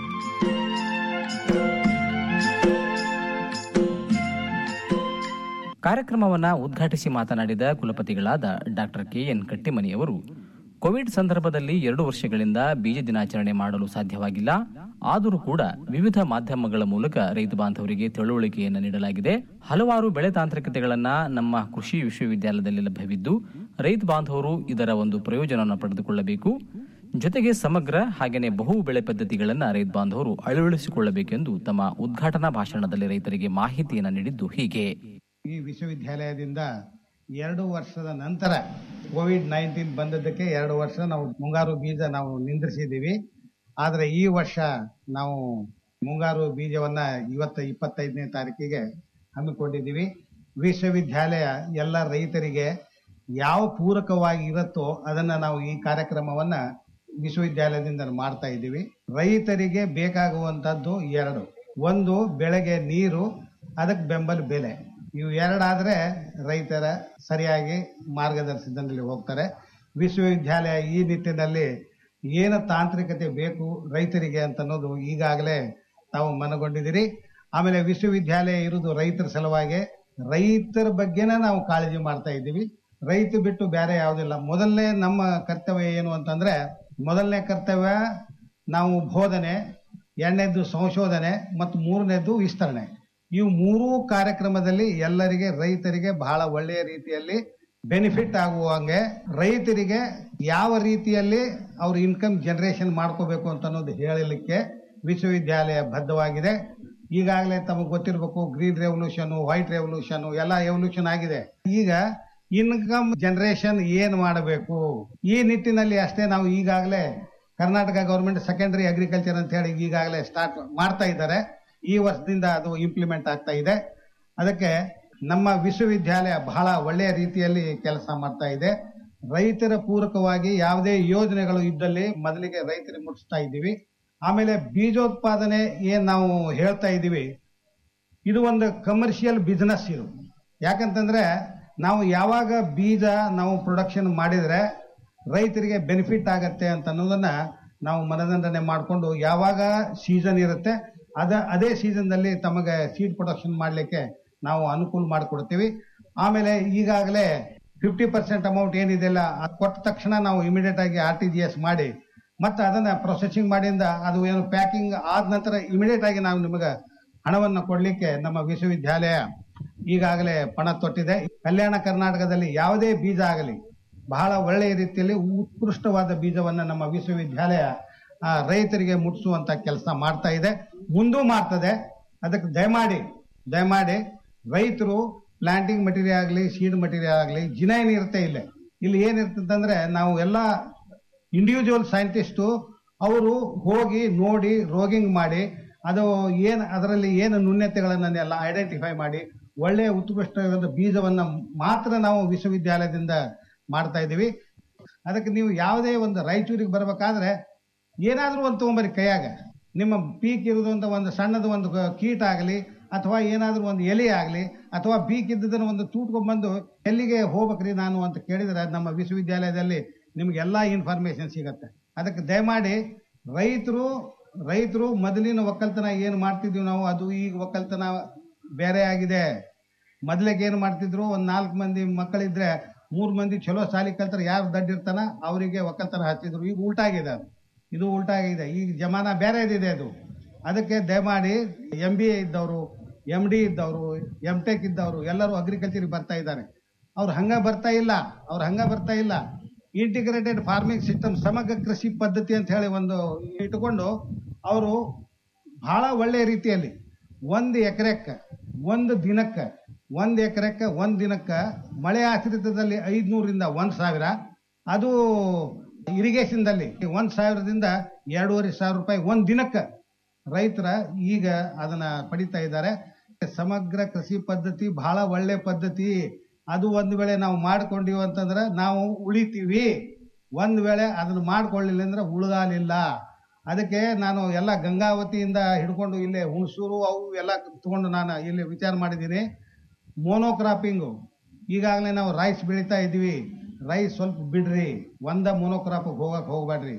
ಕಾರ್ಯಕ್ರಮವನ್ನ ಉದ್ಘಾಟಿಸಿ ಮಾತನಾಡಿದ ಕುಲಪತಿಗಳಾದ ಡಾಕ್ಟರ್ ಕೆಎನ್ ಕಟ್ಟಿಮನಿ ಅವರು ಕೋವಿಡ್ ಸಂದರ್ಭದಲ್ಲಿ ಎರಡು ವರ್ಷಗಳಿಂದ ಬೀಜ ದಿನಾಚರಣೆ ಮಾಡಲು ಸಾಧ್ಯವಾಗಿಲ್ಲ ಆದರೂ ಕೂಡ ವಿವಿಧ ಮಾಧ್ಯಮಗಳ ಮೂಲಕ ರೈತ ಬಾಂಧವರಿಗೆ ತಿಳುವಳಿಕೆಯನ್ನು ನೀಡಲಾಗಿದೆ ಹಲವಾರು ಬೆಳೆ ತಾಂತ್ರಿಕತೆಗಳನ್ನ ನಮ್ಮ ಕೃಷಿ ವಿಶ್ವವಿದ್ಯಾಲಯದಲ್ಲಿ ಲಭ್ಯವಿದ್ದು ರೈತ ಬಾಂಧವರು ಇದರ ಒಂದು ಪ್ರಯೋಜನವನ್ನು ಪಡೆದುಕೊಳ್ಳಬೇಕು ಜೊತೆಗೆ ಸಮಗ್ರ ಹಾಗೆಯೇ ಬಹು ಬೆಳೆ ಪದ್ಧತಿಗಳನ್ನ ರೈತ ಬಾಂಧವರು ಅಳವಡಿಸಿಕೊಳ್ಳಬೇಕೆಂದು ತಮ್ಮ ಉದ್ಘಾಟನಾ ಭಾಷಣದಲ್ಲಿ ರೈತರಿಗೆ ಮಾಹಿತಿಯನ್ನು ನೀಡಿದ್ದು ಹೀಗೆ ಈ ವಿಶ್ವವಿದ್ಯಾಲಯದಿಂದ ಎರಡು ವರ್ಷದ ನಂತರ ಕೋವಿಡ್ ನೈನ್ಟೀನ್ ಬಂದದ್ದಕ್ಕೆ ಎರಡು ವರ್ಷ ನಾವು ಮುಂಗಾರು ಬೀಜ ನಾವು ನಿಂದ್ರಿಸಿದ್ದೀವಿ ಆದರೆ ಈ ವರ್ಷ ನಾವು ಮುಂಗಾರು ಬೀಜವನ್ನ ಇವತ್ತು ಇಪ್ಪತ್ತೈದನೇ ತಾರೀಕಿಗೆ ಹಮ್ಮಿಕೊಂಡಿದ್ದೀವಿ ವಿಶ್ವವಿದ್ಯಾಲಯ ಎಲ್ಲ ರೈತರಿಗೆ ಯಾವ ಪೂರಕವಾಗಿ ಇರುತ್ತೋ ಅದನ್ನ ನಾವು ಈ ಕಾರ್ಯಕ್ರಮವನ್ನ ವಿಶ್ವವಿದ್ಯಾಲಯದಿಂದ ಮಾಡ್ತಾ ಇದ್ದೀವಿ ರೈತರಿಗೆ ಬೇಕಾಗುವಂತದ್ದು ಎರಡು ಒಂದು ಬೆಳೆಗೆ ನೀರು ಅದಕ್ಕೆ ಬೆಂಬಲ ಬೆಲೆ ಇವು ಎರಡಾದ್ರೆ ರೈತರ ಸರಿಯಾಗಿ ಮಾರ್ಗದರ್ಶನದಲ್ಲಿ ಹೋಗ್ತಾರೆ ವಿಶ್ವವಿದ್ಯಾಲಯ ಈ ನಿಟ್ಟಿನಲ್ಲಿ ಏನು ತಾಂತ್ರಿಕತೆ ಬೇಕು ರೈತರಿಗೆ ಅಂತ ಅನ್ನೋದು ಈಗಾಗಲೇ ತಾವು ಮನಗೊಂಡಿದ್ದೀರಿ ಆಮೇಲೆ ವಿಶ್ವವಿದ್ಯಾಲಯ ಇರುವುದು ರೈತರ ಸಲುವಾಗಿ ರೈತರ ಬಗ್ಗೆನೇ ನಾವು ಕಾಳಜಿ ಮಾಡ್ತಾ ಇದ್ದೀವಿ ರೈತ ಬಿಟ್ಟು ಬೇರೆ ಯಾವುದಿಲ್ಲ ಮೊದಲನೇ ನಮ್ಮ ಕರ್ತವ್ಯ ಏನು ಅಂತಂದ್ರೆ ಮೊದಲನೇ ಕರ್ತವ್ಯ ನಾವು ಬೋಧನೆ ಎರಡನೇದ್ದು ಸಂಶೋಧನೆ ಮತ್ತು ಮೂರನೇದ್ದು ವಿಸ್ತರಣೆ ಇವು ಮೂರೂ ಕಾರ್ಯಕ್ರಮದಲ್ಲಿ ಎಲ್ಲರಿಗೆ ರೈತರಿಗೆ ಬಹಳ ಒಳ್ಳೆಯ ರೀತಿಯಲ್ಲಿ ಬೆನಿಫಿಟ್ ಆಗುವಂಗೆ ರೈತರಿಗೆ ಯಾವ ರೀತಿಯಲ್ಲಿ ಅವ್ರ ಇನ್ಕಮ್ ಜನರೇಷನ್ ಮಾಡ್ಕೋಬೇಕು ಅಂತ ಅನ್ನೋದು ಹೇಳಲಿಕ್ಕೆ ವಿಶ್ವವಿದ್ಯಾಲಯ ಬದ್ಧವಾಗಿದೆ ಈಗಾಗಲೇ ತಮಗೆ ಗೊತ್ತಿರಬೇಕು ಗ್ರೀನ್ ರೆವಲ್ಯೂಷನ್ ವೈಟ್ ರೆವಲ್ಯೂಷನ್ ಎಲ್ಲ ಎವಲ್ಯೂಷನ್ ಆಗಿದೆ ಈಗ ಇನ್ಕಮ್ ಜನರೇಷನ್ ಏನ್ ಮಾಡಬೇಕು ಈ ನಿಟ್ಟಿನಲ್ಲಿ ಅಷ್ಟೇ ನಾವು ಈಗಾಗಲೇ ಕರ್ನಾಟಕ ಗವರ್ಮೆಂಟ್ ಸೆಕೆಂಡರಿ ಅಗ್ರಿಕಲ್ಚರ್ ಅಂತ ಹೇಳಿ ಈಗಾಗಲೇ ಸ್ಟಾರ್ಟ್ ಮಾಡ್ತಾ ಇದ್ದಾರೆ ಈ ವರ್ಷದಿಂದ ಅದು ಇಂಪ್ಲಿಮೆಂಟ್ ಆಗ್ತಾ ಇದೆ ಅದಕ್ಕೆ ನಮ್ಮ ವಿಶ್ವವಿದ್ಯಾಲಯ ಬಹಳ ಒಳ್ಳೆಯ ರೀತಿಯಲ್ಲಿ ಕೆಲಸ ಮಾಡ್ತಾ ಇದೆ ರೈತರ ಪೂರಕವಾಗಿ ಯಾವುದೇ ಯೋಜನೆಗಳು ಇದ್ದಲ್ಲಿ ಮೊದಲಿಗೆ ರೈತರಿಗೆ ಮುಟ್ಟಿಸ್ತಾ ಇದ್ದೀವಿ ಆಮೇಲೆ ಬೀಜೋತ್ಪಾದನೆ ಏನ್ ನಾವು ಹೇಳ್ತಾ ಇದ್ದೀವಿ ಇದು ಒಂದು ಕಮರ್ಷಿಯಲ್ ಬಿಸ್ನೆಸ್ ಇದು ಯಾಕಂತಂದ್ರೆ ನಾವು ಯಾವಾಗ ಬೀಜ ನಾವು ಪ್ರೊಡಕ್ಷನ್ ಮಾಡಿದ್ರೆ ರೈತರಿಗೆ ಬೆನಿಫಿಟ್ ಆಗತ್ತೆ ಅಂತ ಅನ್ನೋದನ್ನ ನಾವು ಮನದಂಡನೆ ಮಾಡಿಕೊಂಡು ಯಾವಾಗ ಸೀಸನ್ ಇರುತ್ತೆ ಅದ ಅದೇ ಸೀಸನ್ದಲ್ಲಿ ತಮಗೆ ಸೀಡ್ ಪ್ರೊಡಕ್ಷನ್ ಮಾಡಲಿಕ್ಕೆ ನಾವು ಅನುಕೂಲ ಮಾಡಿಕೊಡ್ತೀವಿ ಆಮೇಲೆ ಈಗಾಗಲೇ ಫಿಫ್ಟಿ ಪರ್ಸೆಂಟ್ ಅಮೌಂಟ್ ಏನಿದೆಯಲ್ಲ ಅದು ಕೊಟ್ಟ ತಕ್ಷಣ ನಾವು ಇಮಿಡಿಯೇಟ್ ಆಗಿ ಆರ್ ಟಿ ಜಿ ಎಸ್ ಮಾಡಿ ಮತ್ತೆ ಅದನ್ನ ಪ್ರೊಸೆಸಿಂಗ್ ಮಾಡಿಂದ ಅದು ಏನು ಪ್ಯಾಕಿಂಗ್ ಆದ ನಂತರ ಇಮಿಡಿಯೇಟ್ ಆಗಿ ನಾವು ನಿಮಗೆ ಹಣವನ್ನು ಕೊಡಲಿಕ್ಕೆ ನಮ್ಮ ವಿಶ್ವವಿದ್ಯಾಲಯ ಈಗಾಗಲೇ ಪಣ ತೊಟ್ಟಿದೆ ಕಲ್ಯಾಣ ಕರ್ನಾಟಕದಲ್ಲಿ ಯಾವುದೇ ಬೀಜ ಆಗಲಿ ಬಹಳ ಒಳ್ಳೆಯ ರೀತಿಯಲ್ಲಿ ಉತ್ಕೃಷ್ಟವಾದ ಬೀಜವನ್ನ ನಮ್ಮ ವಿಶ್ವವಿದ್ಯಾಲಯ ಆ, ರೈತರಿಗೆ ಮುಟ್ಟಿಸುವಂತ ಕೆಲಸ ಮಾಡ್ತಾ ಇದೆ ಮುಂದೂ ಮಾಡ್ತದೆ ಅದಕ್ಕೆ ದಯಮಾಡಿ ದಯಮಾಡಿ ರೈತರು ಪ್ಲಾಂಟಿಂಗ್ ಮಟೀರಿಯಲ್ ಆಗಲಿ ಸೀಡ್ ಮಟೀರಿಯಲ್ ಆಗಲಿ ಜಿನೈನ್ ಇರುತ್ತೆ ಇಲ್ಲಿ ಇಲ್ಲಿ ಏನಿರ್ತದಂದ್ರೆ ನಾವು ಎಲ್ಲ ಇಂಡಿವಿಜುವಲ್ ಸೈಂಟಿಸ್ಟು ಅವರು ಹೋಗಿ ನೋಡಿ ರೋಗಿಂಗ್ ಮಾಡಿ ಅದು ಏನು ಅದರಲ್ಲಿ ಏನು ನ್ಯೂನ್ಯತೆಗಳನ್ನೆಲ್ಲ ಐಡೆಂಟಿಫೈ ಮಾಡಿ ಒಳ್ಳೆಯ ಉತ್ಕೃಷ್ಟವಾದ ಬೀಜವನ್ನ ಮಾತ್ರ ನಾವು ವಿಶ್ವವಿದ್ಯಾಲಯದಿಂದ ಮಾಡ್ತಾ ಇದ್ದೀವಿ ಅದಕ್ಕೆ ನೀವು ಯಾವುದೇ ಒಂದು ರಾಯಚೂರಿಗೆ ಬರ್ಬೇಕಾದ್ರೆ ಏನಾದ್ರೂ ಒಂದು ತಗೊಂಬರಿ ಕೈಯಾಗ ನಿಮ್ಮ ಪೀಕ್ ಇರೋದು ಅಂತ ಒಂದು ಸಣ್ಣದು ಒಂದು ಕೀಟ ಆಗಲಿ ಅಥವಾ ಏನಾದ್ರೂ ಒಂದು ಎಲೆ ಆಗಲಿ ಅಥವಾ ಪೀಕ್ ಇದ್ದದನ್ನು ಒಂದು ತೂಟ್ಕೊಂಡ್ಬಂದು ಎಲ್ಲಿಗೆ ಹೋಗ್ಬೇಕ್ರಿ ನಾನು ಅಂತ ಕೇಳಿದ್ರೆ ನಮ್ಮ ವಿಶ್ವವಿದ್ಯಾಲಯದಲ್ಲಿ ನಿಮ್ಗೆ ಎಲ್ಲಾ ಇನ್ಫಾರ್ಮೇಶನ್ ಸಿಗತ್ತೆ ಅದಕ್ಕೆ ದಯಮಾಡಿ ರೈತರು ರೈತರು ಮೊದಲಿನ ಒಕ್ಕಲ್ತನ ಏನು ಮಾಡ್ತಿದ್ವಿ ನಾವು ಅದು ಈಗ ಒಕ್ಕಲ್ತನ ಬೇರೆ ಆಗಿದೆ ಮೊದ್ಲಿಗೆ ಏನು ಮಾಡ್ತಿದ್ರು ಒಂದ್ ನಾಲ್ಕು ಮಂದಿ ಮಕ್ಕಳಿದ್ರೆ ಮೂರ್ ಮಂದಿ ಚಲೋ ಶಾಲಿ ಕಲ್ತಾರೆ ಯಾರು ದಡ್ಡ ಇರ್ತಾನ ಅವರಿಗೆ ಒಕ್ಕಲ್ತನ ಹಚ್ಚಿದ್ರು ಈಗ ಉಲ್ಟಾಗಿದೆ ಅದು ಇದು ಉಲ್ಟಾಗಿದೆ ಈಗ ಜಮಾನ ಬೇರೆ ಇದೆ ಅದು ಅದಕ್ಕೆ ದಯಮಾಡಿ ಎಂ ಬಿ ಎ ಇದ್ದವರು ಎಂ ಡಿ ಇದ್ದವರು ಎಂ ಟೆಕ್ ಇದ್ದವರು ಎಲ್ಲರೂ ಅಗ್ರಿಕಲ್ಚರ್ಗೆ ಬರ್ತಾ ಇದ್ದಾರೆ ಅವ್ರು ಹಂಗ ಬರ್ತಾ ಇಲ್ಲ ಅವ್ರು ಹಂಗ ಬರ್ತಾ ಇಲ್ಲ ಇಂಟಿಗ್ರೇಟೆಡ್ ಫಾರ್ಮಿಂಗ್ ಸಿಸ್ಟಮ್ ಸಮಗ್ರ ಕೃಷಿ ಪದ್ಧತಿ ಅಂತ ಹೇಳಿ ಒಂದು ಇಟ್ಟುಕೊಂಡು ಅವರು ಬಹಳ ಒಳ್ಳೆಯ ರೀತಿಯಲ್ಲಿ ಒಂದು ಎಕರೆಕ್ಕೆ ಒಂದು ದಿನಕ್ಕೆ ಒಂದು ಎಕರೆಕ್ಕೆ ಒಂದು ದಿನಕ್ಕೆ ಮಳೆ ಆಶ್ರಿತದಲ್ಲಿ ಐದ್ನೂರಿಂದ ಒಂದು ಸಾವಿರ ಅದು ಇರಿಗೇಷನ್ದಲ್ಲಿ ಒಂದು ಸಾವಿರದಿಂದ ಎರಡೂವರೆ ಸಾವಿರ ರೂಪಾಯಿ ಒಂದು ದಿನಕ್ಕೆ ರೈತರ ಈಗ ಅದನ್ನ ಪಡಿತಾ ಇದ್ದಾರೆ ಸಮಗ್ರ ಕೃಷಿ ಪದ್ಧತಿ ಬಹಳ ಒಳ್ಳೆ ಪದ್ಧತಿ ಅದು ಒಂದು ವೇಳೆ ನಾವು ಮಾಡ್ಕೊಂಡಿವಿ ಅಂತಂದ್ರೆ ನಾವು ಉಳಿತೀವಿ ಒಂದ್ ವೇಳೆ ಅದನ್ನ ಮಾಡ್ಕೊಳ್ಳಿಲ್ಲ ಅಂದ್ರೆ ಉಳಿದಾಲಿಲ್ಲ ಅದಕ್ಕೆ ನಾನು ಎಲ್ಲ ಗಂಗಾವತಿಯಿಂದ ಹಿಡ್ಕೊಂಡು ಇಲ್ಲೇ ಹುಣಸೂರು ಅವು ಎಲ್ಲ ತಗೊಂಡು ನಾನು ಇಲ್ಲಿ ವಿಚಾರ ಮಾಡಿದ್ದೀನಿ ಮೋನೋಕ್ರಾಪಿಂಗು ಈಗಾಗಲೇ ನಾವು ರೈಸ್ ಬೆಳೀತಾ ಇದ್ವಿ ರೈಸ್ ಸ್ವಲ್ಪ ಬಿಡ್ರಿ ಒಂದ ಮೋನೋಕ್ರಾಪ್ ಹೋಗಕ್ ಹೋಗ್ಬೇಡ್ರಿ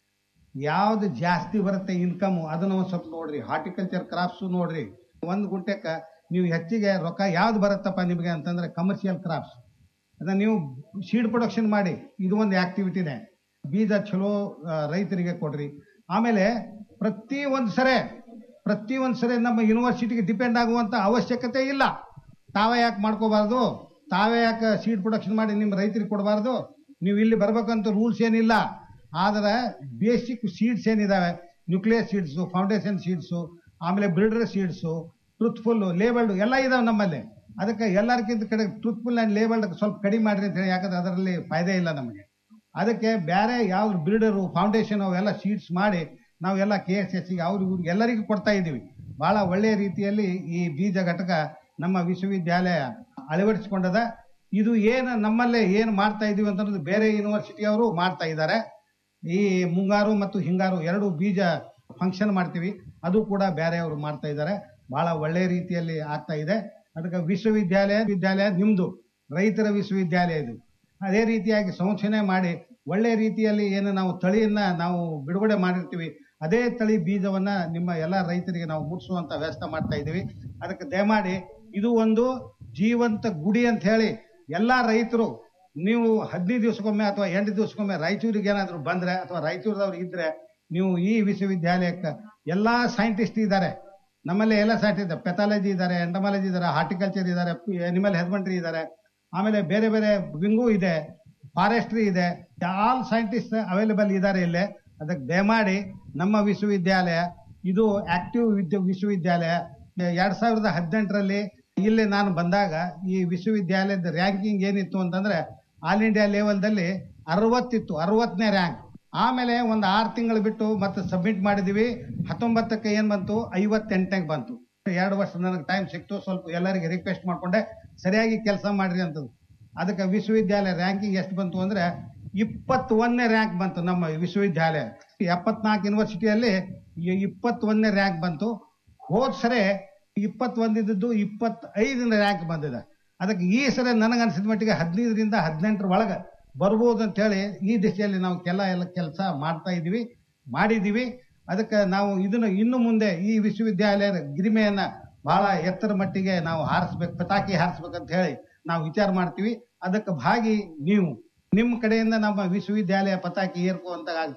ಯಾವ್ದು ಜಾಸ್ತಿ ಬರುತ್ತೆ ಇನ್ಕಮ್ ಅದನ್ನ ಒಂದ್ ಸ್ವಲ್ಪ ನೋಡ್ರಿ ಹಾರ್ಟಿಕಲ್ಚರ್ ಕ್ರಾಪ್ಸ್ ನೋಡ್ರಿ ಒಂದ್ ಗುಂಟೆಕ್ಕ ನೀವು ಹೆಚ್ಚಿಗೆ ರೊಕ್ಕ ಯಾವ್ದು ಬರುತ್ತಪ್ಪ ನಿಮಗೆ ಅಂತಂದ್ರೆ ಕಮರ್ಷಿಯಲ್ ಕ್ರಾಪ್ಸ್ ಅದನ್ನ ನೀವು ಸೀಡ್ ಪ್ರೊಡಕ್ಷನ್ ಮಾಡಿ ಇದು ಒಂದು ಆಕ್ಟಿವಿಟಿನೇ ಬೀಜ ಚಲೋ ಆ, ರೈತರಿಗೆ ಕೊಡ್ರಿ ಆಮೇಲೆ ಪ್ರತಿ ಒಂದ್ ಸರೆ ಪ್ರತಿ ಒಂದ್ ಸರಿ ನಮ್ಮ ಯೂನಿವರ್ಸಿಟಿಗೆ ಡಿಪೆಂಡ್ ಆಗುವಂತ ಅವಶ್ಯಕತೆ ಇಲ್ಲ ತಾವೇ ಯಾಕೆ ಮಾಡ್ಕೋಬಾರ್ದು ತಾವೇ ಯಾಕೆ ಸೀಡ್ ಪ್ರೊಡಕ್ಷನ್ ಮಾಡಿ ನಿಮ್ಮ ರೈತರಿಗೆ ಕೊಡಬಾರ್ದು ನೀವು ಇಲ್ಲಿ ಬರ್ಬೇಕಂತ ರೂಲ್ಸ್ ಏನಿಲ್ಲ ಆದ್ರೆ ಬೇಸಿಕ್ ಸೀಡ್ಸ್ ಏನಿದಾವೆ ನ್ಯೂಕ್ಲಿಯಸ್ ಸೀಡ್ಸು ಫೌಂಡೇಶನ್ ಸೀಡ್ಸು ಆಮೇಲೆ ಬ್ರಿಡರ್ ಸೀಡ್ಸು ಟ್ರೂತ್ಫುಲ್ ಲೇಬಲ್ಡ್ ಎಲ್ಲ ಇದಾವೆ ನಮ್ಮಲ್ಲಿ ಅದಕ್ಕೆ ಎಲ್ಲರಿಗಿಂತ ಕಡೆ ಟ್ರೂತ್ಫುಲ್ ಅಂಡ್ ಲೇಬಲ್ಡ್ ಸ್ವಲ್ಪ ಕಡಿಮೆ ಮಾಡ್ರಿ ಅಂತ ಹೇಳಿ ಯಾಕಂದ್ರೆ ಅದರಲ್ಲಿ ಫಾಯ್ದೆ ಇಲ್ಲ ನಮಗೆ ಅದಕ್ಕೆ ಬೇರೆ ಯಾವ ಬ್ರಿಡರು ಫೌಂಡೇಶನ್ ಅವೆಲ್ಲ ಸೀಡ್ಸ್ ಮಾಡಿ ನಾವೆಲ್ಲ ಕೆ ಎಸ್ ಎಸ್ ಅವ್ರು ಇವ್ರಿಗೆ ಎಲ್ಲರಿಗೂ ಕೊಡ್ತಾ ಇದ್ದೀವಿ ಬಹಳ ಒಳ್ಳೆಯ ರೀತಿಯಲ್ಲಿ ಈ ಬೀಜ ಘಟಕ ನಮ್ಮ ವಿಶ್ವವಿದ್ಯಾಲಯ ಅಳವಡಿಸಿಕೊಂಡದ ಇದು ಏನು ನಮ್ಮಲ್ಲೇ ಏನು ಮಾಡ್ತಾ ಇದೀವಿ ಅಂತಂದ್ರೆ ಬೇರೆ ಯೂನಿವರ್ಸಿಟಿಯವರು ಮಾಡ್ತಾ ಇದ್ದಾರೆ ಈ ಮುಂಗಾರು ಮತ್ತು ಹಿಂಗಾರು ಎರಡು ಬೀಜ ಫಂಕ್ಷನ್ ಮಾಡ್ತೀವಿ ಅದು ಕೂಡ ಬೇರೆಯವರು ಮಾಡ್ತಾ ಇದ್ದಾರೆ ಬಹಳ ಒಳ್ಳೆ ರೀತಿಯಲ್ಲಿ ಆಗ್ತಾ ಇದೆ ಅದಕ್ಕೆ ವಿಶ್ವವಿದ್ಯಾಲಯ ವಿದ್ಯಾಲಯ ನಿಮ್ದು ರೈತರ ವಿಶ್ವವಿದ್ಯಾಲಯ ಇದು ಅದೇ ರೀತಿಯಾಗಿ ಸಂಶೋಧನೆ ಮಾಡಿ ಒಳ್ಳೆ ರೀತಿಯಲ್ಲಿ ಏನು ನಾವು ತಳಿಯನ್ನ ನಾವು ಬಿಡುಗಡೆ ಮಾಡಿರ್ತೀವಿ ಅದೇ ತಳಿ ಬೀಜವನ್ನ ನಿಮ್ಮ ಎಲ್ಲ ರೈತರಿಗೆ ನಾವು ಮುಟ್ಟಿಸುವಂತ ವ್ಯವಸ್ಥೆ ಮಾಡ್ತಾ ಇದ್ದೀವಿ ಅದಕ್ಕೆ ದಯಮಾಡಿ ಇದು ಒಂದು ಜೀವಂತ ಗುಡಿ ಅಂತ ಹೇಳಿ ಎಲ್ಲಾ ರೈತರು ನೀವು ಹದಿನೈದು ದಿವಸಕ್ಕೊಮ್ಮೆ ಅಥವಾ ಎಂಟು ದಿವಸಕ್ಕೊಮ್ಮೆ ರಾಯಚೂರಿಗೆ ಏನಾದ್ರು ಬಂದ್ರೆ ಅಥವಾ ರಾಯಚೂರದವ್ರು ಇದ್ರೆ ನೀವು ಈ ವಿಶ್ವವಿದ್ಯಾಲಯಕ್ಕೆ ಎಲ್ಲಾ ಸೈಂಟಿಸ್ಟ್ ಇದ್ದಾರೆ ನಮ್ಮಲ್ಲಿ ಎಲ್ಲ ಸೈಂಟಿಸ್ಟ್ ಪೆಥಾಲಜಿ ಇದ್ದಾರೆ ಎಂಟಮಾಲಜಿ ಇದ್ದಾರೆ ಹಾರ್ಟಿಕಲ್ಚರ್ ಇದ್ದಾರೆ ಅನಿಮಲ್ ಹಸ್ಬೆಂಡ್ರಿ ಇದ್ದಾರೆ ಆಮೇಲೆ ಬೇರೆ ಬೇರೆ ವಿಂಗೂ ಇದೆ ಫಾರೆಸ್ಟ್ರಿ ಇದೆ ಆಲ್ ಸೈಂಟಿಸ್ಟ್ ಅವೈಲೇಬಲ್ ಇದ್ದಾರೆ ಇಲ್ಲೇ ಅದಕ್ಕೆ ದಯಮಾಡಿ ನಮ್ಮ ವಿಶ್ವವಿದ್ಯಾಲಯ ಇದು ಆಕ್ಟಿವ್ ವಿದ್ಯ ವಿಶ್ವವಿದ್ಯಾಲಯ ಎರಡ್ ಸಾವಿರದ ಹದಿನೆಂಟರಲ್ಲಿ ಇಲ್ಲಿ ನಾನು ಬಂದಾಗ ಈ ವಿಶ್ವವಿದ್ಯಾಲಯದ ರ್ಯಾಂಕಿಂಗ್ ಏನಿತ್ತು ಅಂತಂದ್ರೆ ಆಲ್ ಇಂಡಿಯಾ ಲೆವೆಲ್ದಲ್ಲಿ ಅರವತ್ತಿತ್ತು ಅರವತ್ತನೇ ರ್ಯಾಂಕ್ ಆಮೇಲೆ ಒಂದು ಆರು ತಿಂಗಳು ಬಿಟ್ಟು ಮತ್ತೆ ಸಬ್ಮಿಟ್ ಮಾಡಿದೀವಿ ಹತ್ತೊಂಬತ್ತಕ್ಕೆ ಏನ್ ಬಂತು ಐವತ್ತೆಂಟಕ್ಕೆ ಬಂತು ಎರಡು ವರ್ಷ ನನಗೆ ಟೈಮ್ ಸಿಕ್ತು ಸ್ವಲ್ಪ ಎಲ್ಲರಿಗೆ ರಿಕ್ವೆಸ್ಟ್ ಮಾಡ್ಕೊಂಡೆ ಸರಿಯಾಗಿ ಕೆಲಸ ಮಾಡ್ರಿ ಅಂತದ್ದು ಅದಕ್ಕೆ ವಿಶ್ವವಿದ್ಯಾಲಯ ರ್ಯಾಂಕಿಂಗ್ ಎಷ್ಟು ಬಂತು ಅಂದ್ರೆ ಇಪ್ಪತ್ತೊಂದನೇ ರ್ಯಾಂಕ್ ಬಂತು ನಮ್ಮ ವಿಶ್ವವಿದ್ಯಾಲಯ ಎಪ್ಪತ್ನಾಲ್ಕು ಯೂನಿವರ್ಸಿಟಿಯಲ್ಲಿ ಇಪ್ಪತ್ತೊಂದನೇ ರ್ಯಾಂಕ್ ಬಂತು ಹೋದ್ ಸರಿ ಇಪ್ಪತ್ತೊಂದಿದ್ದು ಇಪ್ಪತ್ತೈದನೇ ರ್ಯಾಂಕ್ ಬಂದಿದೆ ಅದಕ್ಕೆ ಈ ಸರಿ ನನಗನ್ಸಿದ ಮಟ್ಟಿಗೆ ಹದಿನೈದರಿಂದ ಹದಿನೆಂಟರ ಒಳಗೆ ಬರ್ಬೋದು ಅಂತ ಹೇಳಿ ಈ ದಿಶೆಯಲ್ಲಿ ನಾವು ಕೆಲ ಎಲ್ಲ ಕೆಲಸ ಮಾಡ್ತಾ ಇದೀವಿ ಮಾಡಿದೀವಿ ಅದಕ್ಕೆ ನಾವು ಇದನ್ನು ಇನ್ನು ಮುಂದೆ ಈ ವಿಶ್ವವಿದ್ಯಾಲಯದ ಗಿರಿಮೆಯನ್ನ ಬಹಳ ಎತ್ತರ ಮಟ್ಟಿಗೆ ನಾವು ಹಾರಿಸ್ಬೇಕು ಪತಾಕಿ ಹಾರಿಸ್ಬೇಕಂತ ಹೇಳಿ ನಾವು ವಿಚಾರ ಮಾಡ್ತೀವಿ ಅದಕ್ಕೆ ಭಾಗಿ ನೀವು ನಿಮ್ಮ ಕಡೆಯಿಂದ ನಮ್ಮ ವಿಶ್ವವಿದ್ಯಾಲಯ ಪತಾಕಿ ಏರ್ಕುವಂತ ಆಗುತ್ತೆ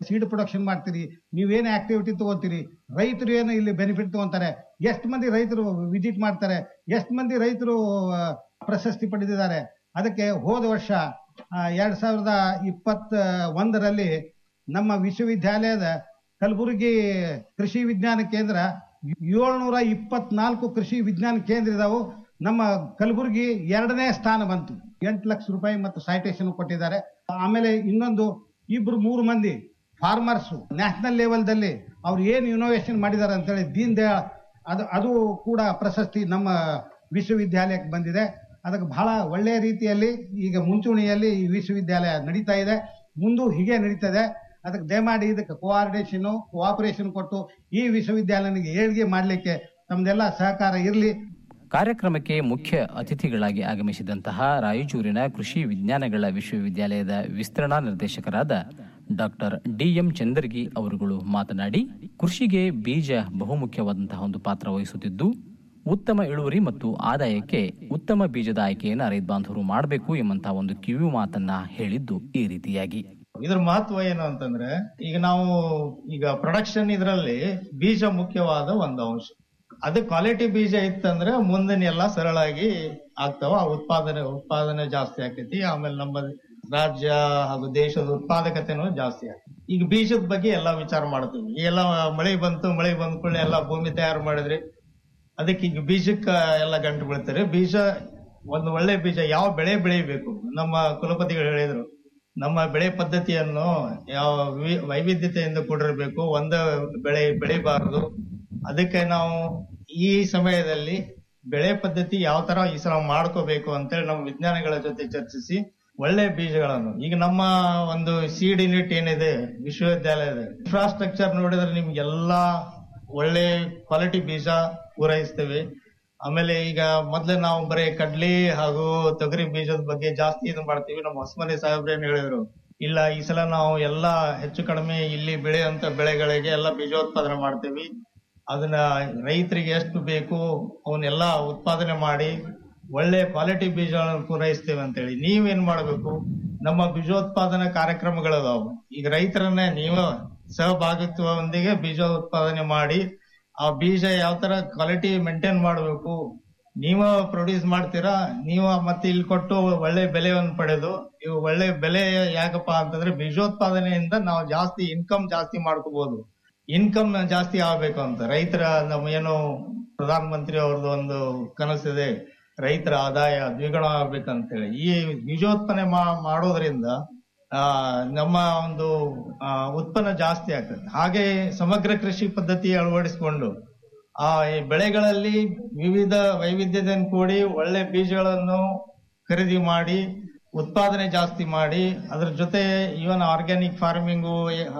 ಸೀಡ್ ಪ್ರೊಡಕ್ಷನ್ ಮಾಡ್ತೀರಿ ನೀವೇನು ಆಕ್ಟಿವಿಟಿ ತಗೋತೀರಿ ರೈತರು ಏನು ಇಲ್ಲಿ ಬೆನಿಫಿಟ್ ತಗೊಂತಾರೆ ಎಷ್ಟು ಮಂದಿ ರೈತರು ವಿಸಿಟ್ ಮಾಡ್ತಾರೆ ಎಷ್ಟು ಮಂದಿ ರೈತರು ಆ, ಪ್ರಶಸ್ತಿ ಪಡೆದಿದ್ದಾರೆ ಅದಕ್ಕೆ ಹೋದ ವರ್ಷ ಆ, ಎರಡ್ ಸಾವಿರದ ಇಪ್ಪತ್ತ ಒಂದರಲ್ಲಿ ನಮ್ಮ ವಿಶ್ವವಿದ್ಯಾಲಯದ ಕಲಬುರಗಿ ಕೃಷಿ ವಿಜ್ಞಾನ ಕೇಂದ್ರ ಏಳ್ನೂರ ಇಪ್ಪತ್ನಾಲ್ಕು ಕೃಷಿ ವಿಜ್ಞಾನ ಕೇಂದ್ರ ಇದಾವು ನಮ್ಮ ಕಲಬುರಗಿ ಎರಡನೇ ಸ್ಥಾನ ಬಂತು ಎಂಟು ಲಕ್ಷ ರೂಪಾಯಿ ಮತ್ತು ಸೈಟೇಷನ್ ಕೊಟ್ಟಿದ್ದಾರೆ ಆಮೇಲೆ ಇನ್ನೊಂದು ಇಬ್ರು ಮೂರು ಮಂದಿ ಫಾರ್ಮರ್ಸ್ ನ್ಯಾಷನಲ್ ಲೆವೆಲ್ದಲ್ಲಿ ಅವ್ರು ಏನು ಇನೋವೇಷನ್ ಮಾಡಿದ್ದಾರೆ ಅಂತೇಳಿ ದೀನ್ ದಯಾಳ್ ಅದು ಅದು ಕೂಡ ಪ್ರಶಸ್ತಿ ನಮ್ಮ ವಿಶ್ವವಿದ್ಯಾಲಯಕ್ಕೆ ಬಂದಿದೆ ಅದಕ್ಕೆ ಬಹಳ ಒಳ್ಳೆಯ ರೀತಿಯಲ್ಲಿ ಈಗ ಮುಂಚೂಣಿಯಲ್ಲಿ ಈ ವಿಶ್ವವಿದ್ಯಾಲಯ ನಡೀತಾ ಇದೆ ಮುಂದೂ ಹೀಗೆ ನಡೀತದೆ ಅದಕ್ಕೆ ದಯಮಾಡಿ ಇದಕ್ಕೆ ಕೋಆರ್ಡಿನೇಷನ್ ಕೋಆಪರೇಷನ್ ಕೊಟ್ಟು ಈ ವಿಶ್ವವಿದ್ಯಾಲಯನಿಗೆ ಏಳಿಗೆ ಮಾಡಲಿಕ್ಕೆ ತಮ್ಮದೆಲ್ಲ ಸಹಕಾರ ಇರಲಿ ಕಾರ್ಯಕ್ರಮಕ್ಕೆ ಮುಖ್ಯ ಅತಿಥಿಗಳಾಗಿ ಆಗಮಿಸಿದಂತಹ ರಾಯಚೂರಿನ ಕೃಷಿ ವಿಜ್ಞಾನಗಳ ವಿಶ್ವವಿದ್ಯಾಲಯದ ವಿಸ್ತರಣಾ ನಿರ್ದೇಶಕರಾದ ಡಾಕ್ಟರ್ ಡಿಎಂ ಚಂದರ್ಗಿ ಅವರುಗಳು ಮಾತನಾಡಿ ಕೃಷಿಗೆ ಬೀಜ ಬಹುಮುಖ್ಯವಾದಂತಹ ಒಂದು ಪಾತ್ರ ವಹಿಸುತ್ತಿದ್ದು ಉತ್ತಮ ಇಳುವರಿ ಮತ್ತು ಆದಾಯಕ್ಕೆ ಉತ್ತಮ ಬೀಜದ ಆಯ್ಕೆಯನ್ನು ರೈತ ಬಾಂಧವರು ಮಾಡಬೇಕು ಎಂಬಂತಹ ಒಂದು ಕಿವಿ ಮಾತನ್ನ ಹೇಳಿದ್ದು ಈ ರೀತಿಯಾಗಿ ಇದ್ರ ಮಹತ್ವ ಏನು ಅಂತಂದ್ರೆ ಈಗ ನಾವು ಈಗ ಪ್ರೊಡಕ್ಷನ್ ಇದರಲ್ಲಿ ಬೀಜ ಮುಖ್ಯವಾದ ಒಂದು ಅಂಶ ಅದು ಕ್ವಾಲಿಟಿ ಬೀಜ ಇತ್ತಂದ್ರೆ ಮುಂದಿನ ಎಲ್ಲ ಸರಳಾಗಿ ಆಗ್ತಾವ ಆ ಉತ್ಪಾದನೆ ಉತ್ಪಾದನೆ ಜಾಸ್ತಿ ಆಗ್ತೈತಿ ಆಮೇಲೆ ನಮ್ಮ ರಾಜ್ಯ ಹಾಗೂ ದೇಶದ ಉತ್ಪಾದಕತೆನೂ ಜಾಸ್ತಿ ಆಗ್ತೈತಿ ಈಗ ಬೀಜದ ಬಗ್ಗೆ ಎಲ್ಲ ವಿಚಾರ ಮಾಡ್ತೀವಿ ಎಲ್ಲ ಮಳೆ ಬಂತು ಮಳೆ ಬಂದ ಕೂಡಲೇ ಎಲ್ಲ ಭೂಮಿ ತಯಾರು ಮಾಡಿದ್ರಿ ಅದಕ್ಕೆ ಈಗ ಬೀಜಕ್ಕ ಎಲ್ಲ ಗಂಟು ಬೀಳ್ತಾರೆ ಬೀಜ ಒಂದು ಒಳ್ಳೆ ಬೀಜ ಯಾವ ಬೆಳೆ ಬೆಳಿಬೇಕು ನಮ್ಮ ಕುಲಪತಿಗಳು ಹೇಳಿದ್ರು ನಮ್ಮ ಬೆಳೆ ಪದ್ಧತಿಯನ್ನು ಯಾವ ವಿ- ವೈವಿಧ್ಯತೆಯಿಂದ ಕೂಡಿರಬೇಕು ಒಂದೇ ಬೆಳೆ ಬೆಳಿಬಾರದು ಅದಕ್ಕೆ ನಾವು ಈ ಸಮಯದಲ್ಲಿ ಬೆಳೆ ಪದ್ಧತಿ ಯಾವ ತರ ಈ ಸಲ ಮಾಡ್ಕೋಬೇಕು ಅಂತೇಳಿ ನಮ್ಮ ವಿಜ್ಞಾನಿಗಳ ಜೊತೆ ಚರ್ಚಿಸಿ ಒಳ್ಳೆ ಬೀಜಗಳನ್ನು ಈಗ ನಮ್ಮ ಒಂದು ಸೀಡ್ ಯೂನಿಟ್ ಏನಿದೆ ವಿಶ್ವವಿದ್ಯಾಲಯದ ಇನ್ಫ್ರಾಸ್ಟ್ರಕ್ಚರ್ ನೋಡಿದ್ರೆ ನಿಮ್ಗೆಲ್ಲಾ ಒಳ್ಳೆ ಕ್ವಾಲಿಟಿ ಬೀಜ ಪೂರೈಸ್ತೇವೆ ಆಮೇಲೆ ಈಗ ಮೊದ್ಲು ನಾವು ಬರೀ ಕಡ್ಲಿ ಹಾಗೂ ತೊಗರಿ ಬೀಜದ ಬಗ್ಗೆ ಜಾಸ್ತಿ ಇದು ಮಾಡ್ತೀವಿ ನಮ್ಮ ಹೊಸಮನಿ ಸಾಹೇಬ್ರೇನ್ ಹೇಳಿದ್ರು ಇಲ್ಲ ಈ ಸಲ ನಾವು ಎಲ್ಲಾ ಹೆಚ್ಚು ಕಡಿಮೆ ಇಲ್ಲಿ ಬೆಳೆಯುವಂತ ಬೆಳೆಗಳಿಗೆ ಎಲ್ಲ ಬೀಜೋತ್ಪಾದನೆ ಮಾಡ್ತೀವಿ ಅದನ್ನ ರೈತರಿಗೆ ಎಷ್ಟು ಬೇಕು ಅವನ್ನೆಲ್ಲ ಉತ್ಪಾದನೆ ಮಾಡಿ ಒಳ್ಳೆ ಕ್ವಾಲಿಟಿ ಬೀಜಗಳನ್ನು ಪೂರೈಸ್ತೇವೆ ಅಂತೇಳಿ ನೀವೇನ್ ಮಾಡ್ಬೇಕು ನಮ್ಮ ಬೀಜೋತ್ಪಾದನಾ ಕಾರ್ಯಕ್ರಮಗಳದಾವು ಈಗ ರೈತರನ್ನ ನೀವು ಸಹಭಾಗಿತ್ವದೊಂದಿಗೆ ಬೀಜ ಉತ್ಪಾದನೆ ಮಾಡಿ ಆ ಬೀಜ ಯಾವ ತರ ಕ್ವಾಲಿಟಿ ಮೇಂಟೈನ್ ಮಾಡಬೇಕು ನೀವು ಪ್ರೊಡ್ಯೂಸ್ ಮಾಡ್ತೀರಾ ನೀವು ಮತ್ತೆ ಇಲ್ಲಿ ಕೊಟ್ಟು ಒಳ್ಳೆ ಬೆಲೆಯನ್ನು ಪಡೆದು ಇವು ಒಳ್ಳೆ ಬೆಲೆ ಯಾಕಪ್ಪ ಅಂತಂದ್ರೆ ಬೀಜೋತ್ಪಾದನೆಯಿಂದ ನಾವು ಜಾಸ್ತಿ ಇನ್ಕಮ್ ಜಾಸ್ತಿ ಮಾಡ್ಕೋಬಹುದು ಇನ್ಕಮ್ ಜಾಸ್ತಿ ಆಗ್ಬೇಕು ಅಂತ ರೈತರ ನಮ್ಮ ಏನು ಪ್ರಧಾನ ಮಂತ್ರಿ ಅವ್ರದ್ದು ಒಂದು ಕನಸಿದೆ ರೈತರ ಆದಾಯ ದ್ವಿಗುಣ ಆಗ್ಬೇಕಂತೇಳಿ ಈ ಬೀಜೋತ್ಪನ್ನ ಮಾ- ಮಾಡೋದ್ರಿಂದ ಆ ನಮ್ಮ ಒಂದು ಆ, ಉತ್ಪನ್ನ ಜಾಸ್ತಿ ಆಗ್ತದೆ ಹಾಗೆ ಸಮಗ್ರ ಕೃಷಿ ಪದ್ಧತಿ ಅಳವಡಿಸಿಕೊಂಡು ಆ ಈ ಬೆಳೆಗಳಲ್ಲಿ ವಿವಿಧ ವೈವಿಧ್ಯತೆಯನ್ನು ಕೂಡಿ ಒಳ್ಳೆ ಬೀಜಗಳನ್ನು ಖರೀದಿ ಮಾಡಿ ಉತ್ಪಾದನೆ ಜಾಸ್ತಿ ಮಾಡಿ ಅದ್ರ ಜೊತೆ ಇವನ್ ಆರ್ಗ್ಯಾನಿಕ್ ಫಾರ್ಮಿಂಗು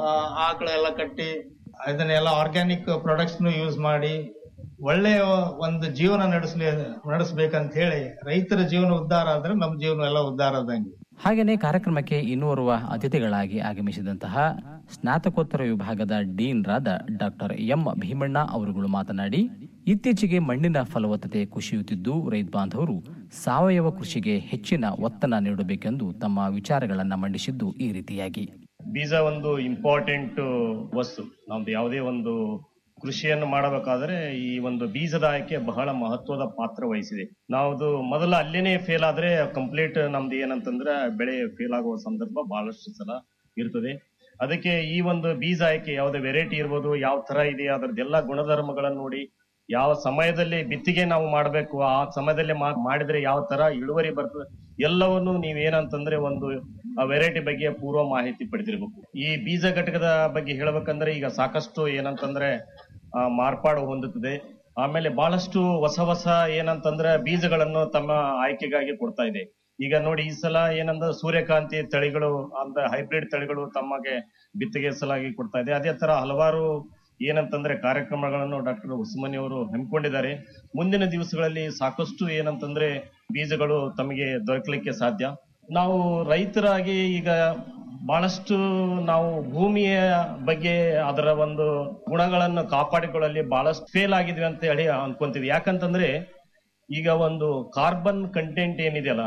ಆಕಳ ಎಲ್ಲ ಕಟ್ಟಿ ಅದನ್ನೆಲ್ಲ ಆರ್ಗ್ಯಾನಿಕ್ ಪ್ರಾಡಕ್ಟ್ಸ್ ಯೂಸ್ ಮಾಡಿ ಒಳ್ಳೆಯ ಒಂದು ಜೀವನ ನಡೆಸಲಿ ನಡೆಸ್ಬೇಕಂತ ಹೇಳಿ ರೈತರ ಜೀವನ ಉದ್ಧಾರ ಆದ್ರೆ ನಮ್ಮ ಜೀವನ ಎಲ್ಲ ಉದ್ಧಾರ ಆದಂಗೆ ಹಾಗೆಯೇ ಕಾರ್ಯಕ್ರಮಕ್ಕೆ ಇನ್ನೋರ್ವ ಅತಿಥಿಗಳಾಗಿ ಆಗಮಿಸಿದಂತಹ ಸ್ನಾತಕೋತ್ತರ ವಿಭಾಗದ ಡೀನ್ರಾದ ಡಾಕ್ಟರ್ ಎಂ ಭೀಮಣ್ಣ ಅವರುಗಳು ಮಾತನಾಡಿ ಇತ್ತೀಚೆಗೆ ಮಣ್ಣಿನ ಫಲವತ್ತತೆ ಕುಸಿಯುತ್ತಿದ್ದು ರೈತ ಬಾಂಧವರು ಸಾವಯವ ಕೃಷಿಗೆ ಹೆಚ್ಚಿನ ಒತ್ತನ ನೀಡಬೇಕೆಂದು ತಮ್ಮ ವಿಚಾರಗಳನ್ನು ಮಂಡಿಸಿದ್ದು ಈ ರೀತಿಯಾಗಿ ಬೀಜ ಒಂದು ಇಂಪಾರ್ಟೆಂಟ್ ವಸ್ತು ನಮ್ದು ಯಾವುದೇ ಒಂದು ಕೃಷಿಯನ್ನು ಮಾಡಬೇಕಾದ್ರೆ ಈ ಒಂದು ಬೀಜದ ಆಯ್ಕೆ ಬಹಳ ಮಹತ್ವದ ಪಾತ್ರ ವಹಿಸಿದೆ ನಾವು ಮೊದಲ ಅಲ್ಲೇನೆ ಫೇಲ್ ಆದ್ರೆ ಕಂಪ್ಲೀಟ್ ನಮ್ದು ಏನಂತಂದ್ರೆ ಬೆಳೆ ಫೇಲ್ ಆಗುವ ಸಂದರ್ಭ ಬಹಳಷ್ಟು ಸಲ ಇರ್ತದೆ ಅದಕ್ಕೆ ಈ ಒಂದು ಬೀಜ ಆಯ್ಕೆ ಯಾವುದೇ ವೆರೈಟಿ ಇರ್ಬೋದು ಯಾವ ತರ ಇದೆ ಅದರದ್ದೆಲ್ಲ ಗುಣಧರ್ಮಗಳನ್ನು ನೋಡಿ ಯಾವ ಸಮಯದಲ್ಲಿ ಬಿತ್ತಿಗೆ ನಾವು ಮಾಡಬೇಕು ಆ ಸಮಯದಲ್ಲಿ ಮಾ- ಮಾಡಿದ್ರೆ ಯಾವ ತರ ಇಳುವರಿ ಬರ್ತದೆ ಎಲ್ಲವನ್ನು ನೀವೇನಂತಂದ್ರೆ ಒಂದು ವೆರೈಟಿ ಬಗ್ಗೆ ಪೂರ್ವ ಮಾಹಿತಿ ಪಡೆದಿರ್ಬೇಕು ಈ ಬೀಜ ಘಟಕದ ಬಗ್ಗೆ ಹೇಳ್ಬೇಕಂದ್ರೆ ಈಗ ಸಾಕಷ್ಟು ಏನಂತಂದ್ರೆ ಆ, ಮಾರ್ಪಾಡು ಹೊಂದುತ್ತದೆ ಆಮೇಲೆ ಬಹಳಷ್ಟು ಹೊಸ ಹೊಸ ಏನಂತಂದ್ರೆ ಬೀಜಗಳನ್ನು ತಮ್ಮ ಆಯ್ಕೆಗಾಗಿ ಕೊಡ್ತಾ ಇದೆ ಈಗ ನೋಡಿ ಈ ಸಲ ಏನಂದ್ರೆ ಸೂರ್ಯಕಾಂತಿ ತಳಿಗಳು ಅಂತ ಹೈಬ್ರಿಡ್ ತಳಿಗಳು ತಮಗೆ ಬಿತ್ತಿಗೆ ಸಲಾಗಿ ಕೊಡ್ತಾ ಇದೆ ಅದೇ ತರ ಹಲವಾರು ಏನಂತಂದ್ರೆ ಕಾರ್ಯಕ್ರಮಗಳನ್ನು ಡಾಕ್ಟರ್ ಉಸ್ಮಾನಿ ಅವರು ಹಮ್ಮಿಕೊಂಡಿದ್ದಾರೆ ಮುಂದಿನ ದಿವಸಗಳಲ್ಲಿ ಸಾಕಷ್ಟು ಏನಂತಂದ್ರೆ ಬೀಜಗಳು ತಮಗೆ ದೊರಕಲಿಕ್ಕೆ ಸಾಧ್ಯ ನಾವು ರೈತರಾಗಿ ಈಗ ಬಹಳಷ್ಟು ನಾವು ಭೂಮಿಯ ಬಗ್ಗೆ ಅದರ ಒಂದು ಗುಣಗಳನ್ನು ಕಾಪಾಡಿಕೊಳ್ಳಲ್ಲಿ ಬಹಳಷ್ಟು ಫೇಲ್ ಆಗಿದ್ವಿ ಅಂತ ಹೇಳಿ ಅನ್ಕೊಂತೀವಿ ಯಾಕಂತಂದ್ರೆ ಈಗ ಒಂದು ಕಾರ್ಬನ್ ಕಂಟೆಂಟ್ ಏನಿದೆಯಲ್ಲ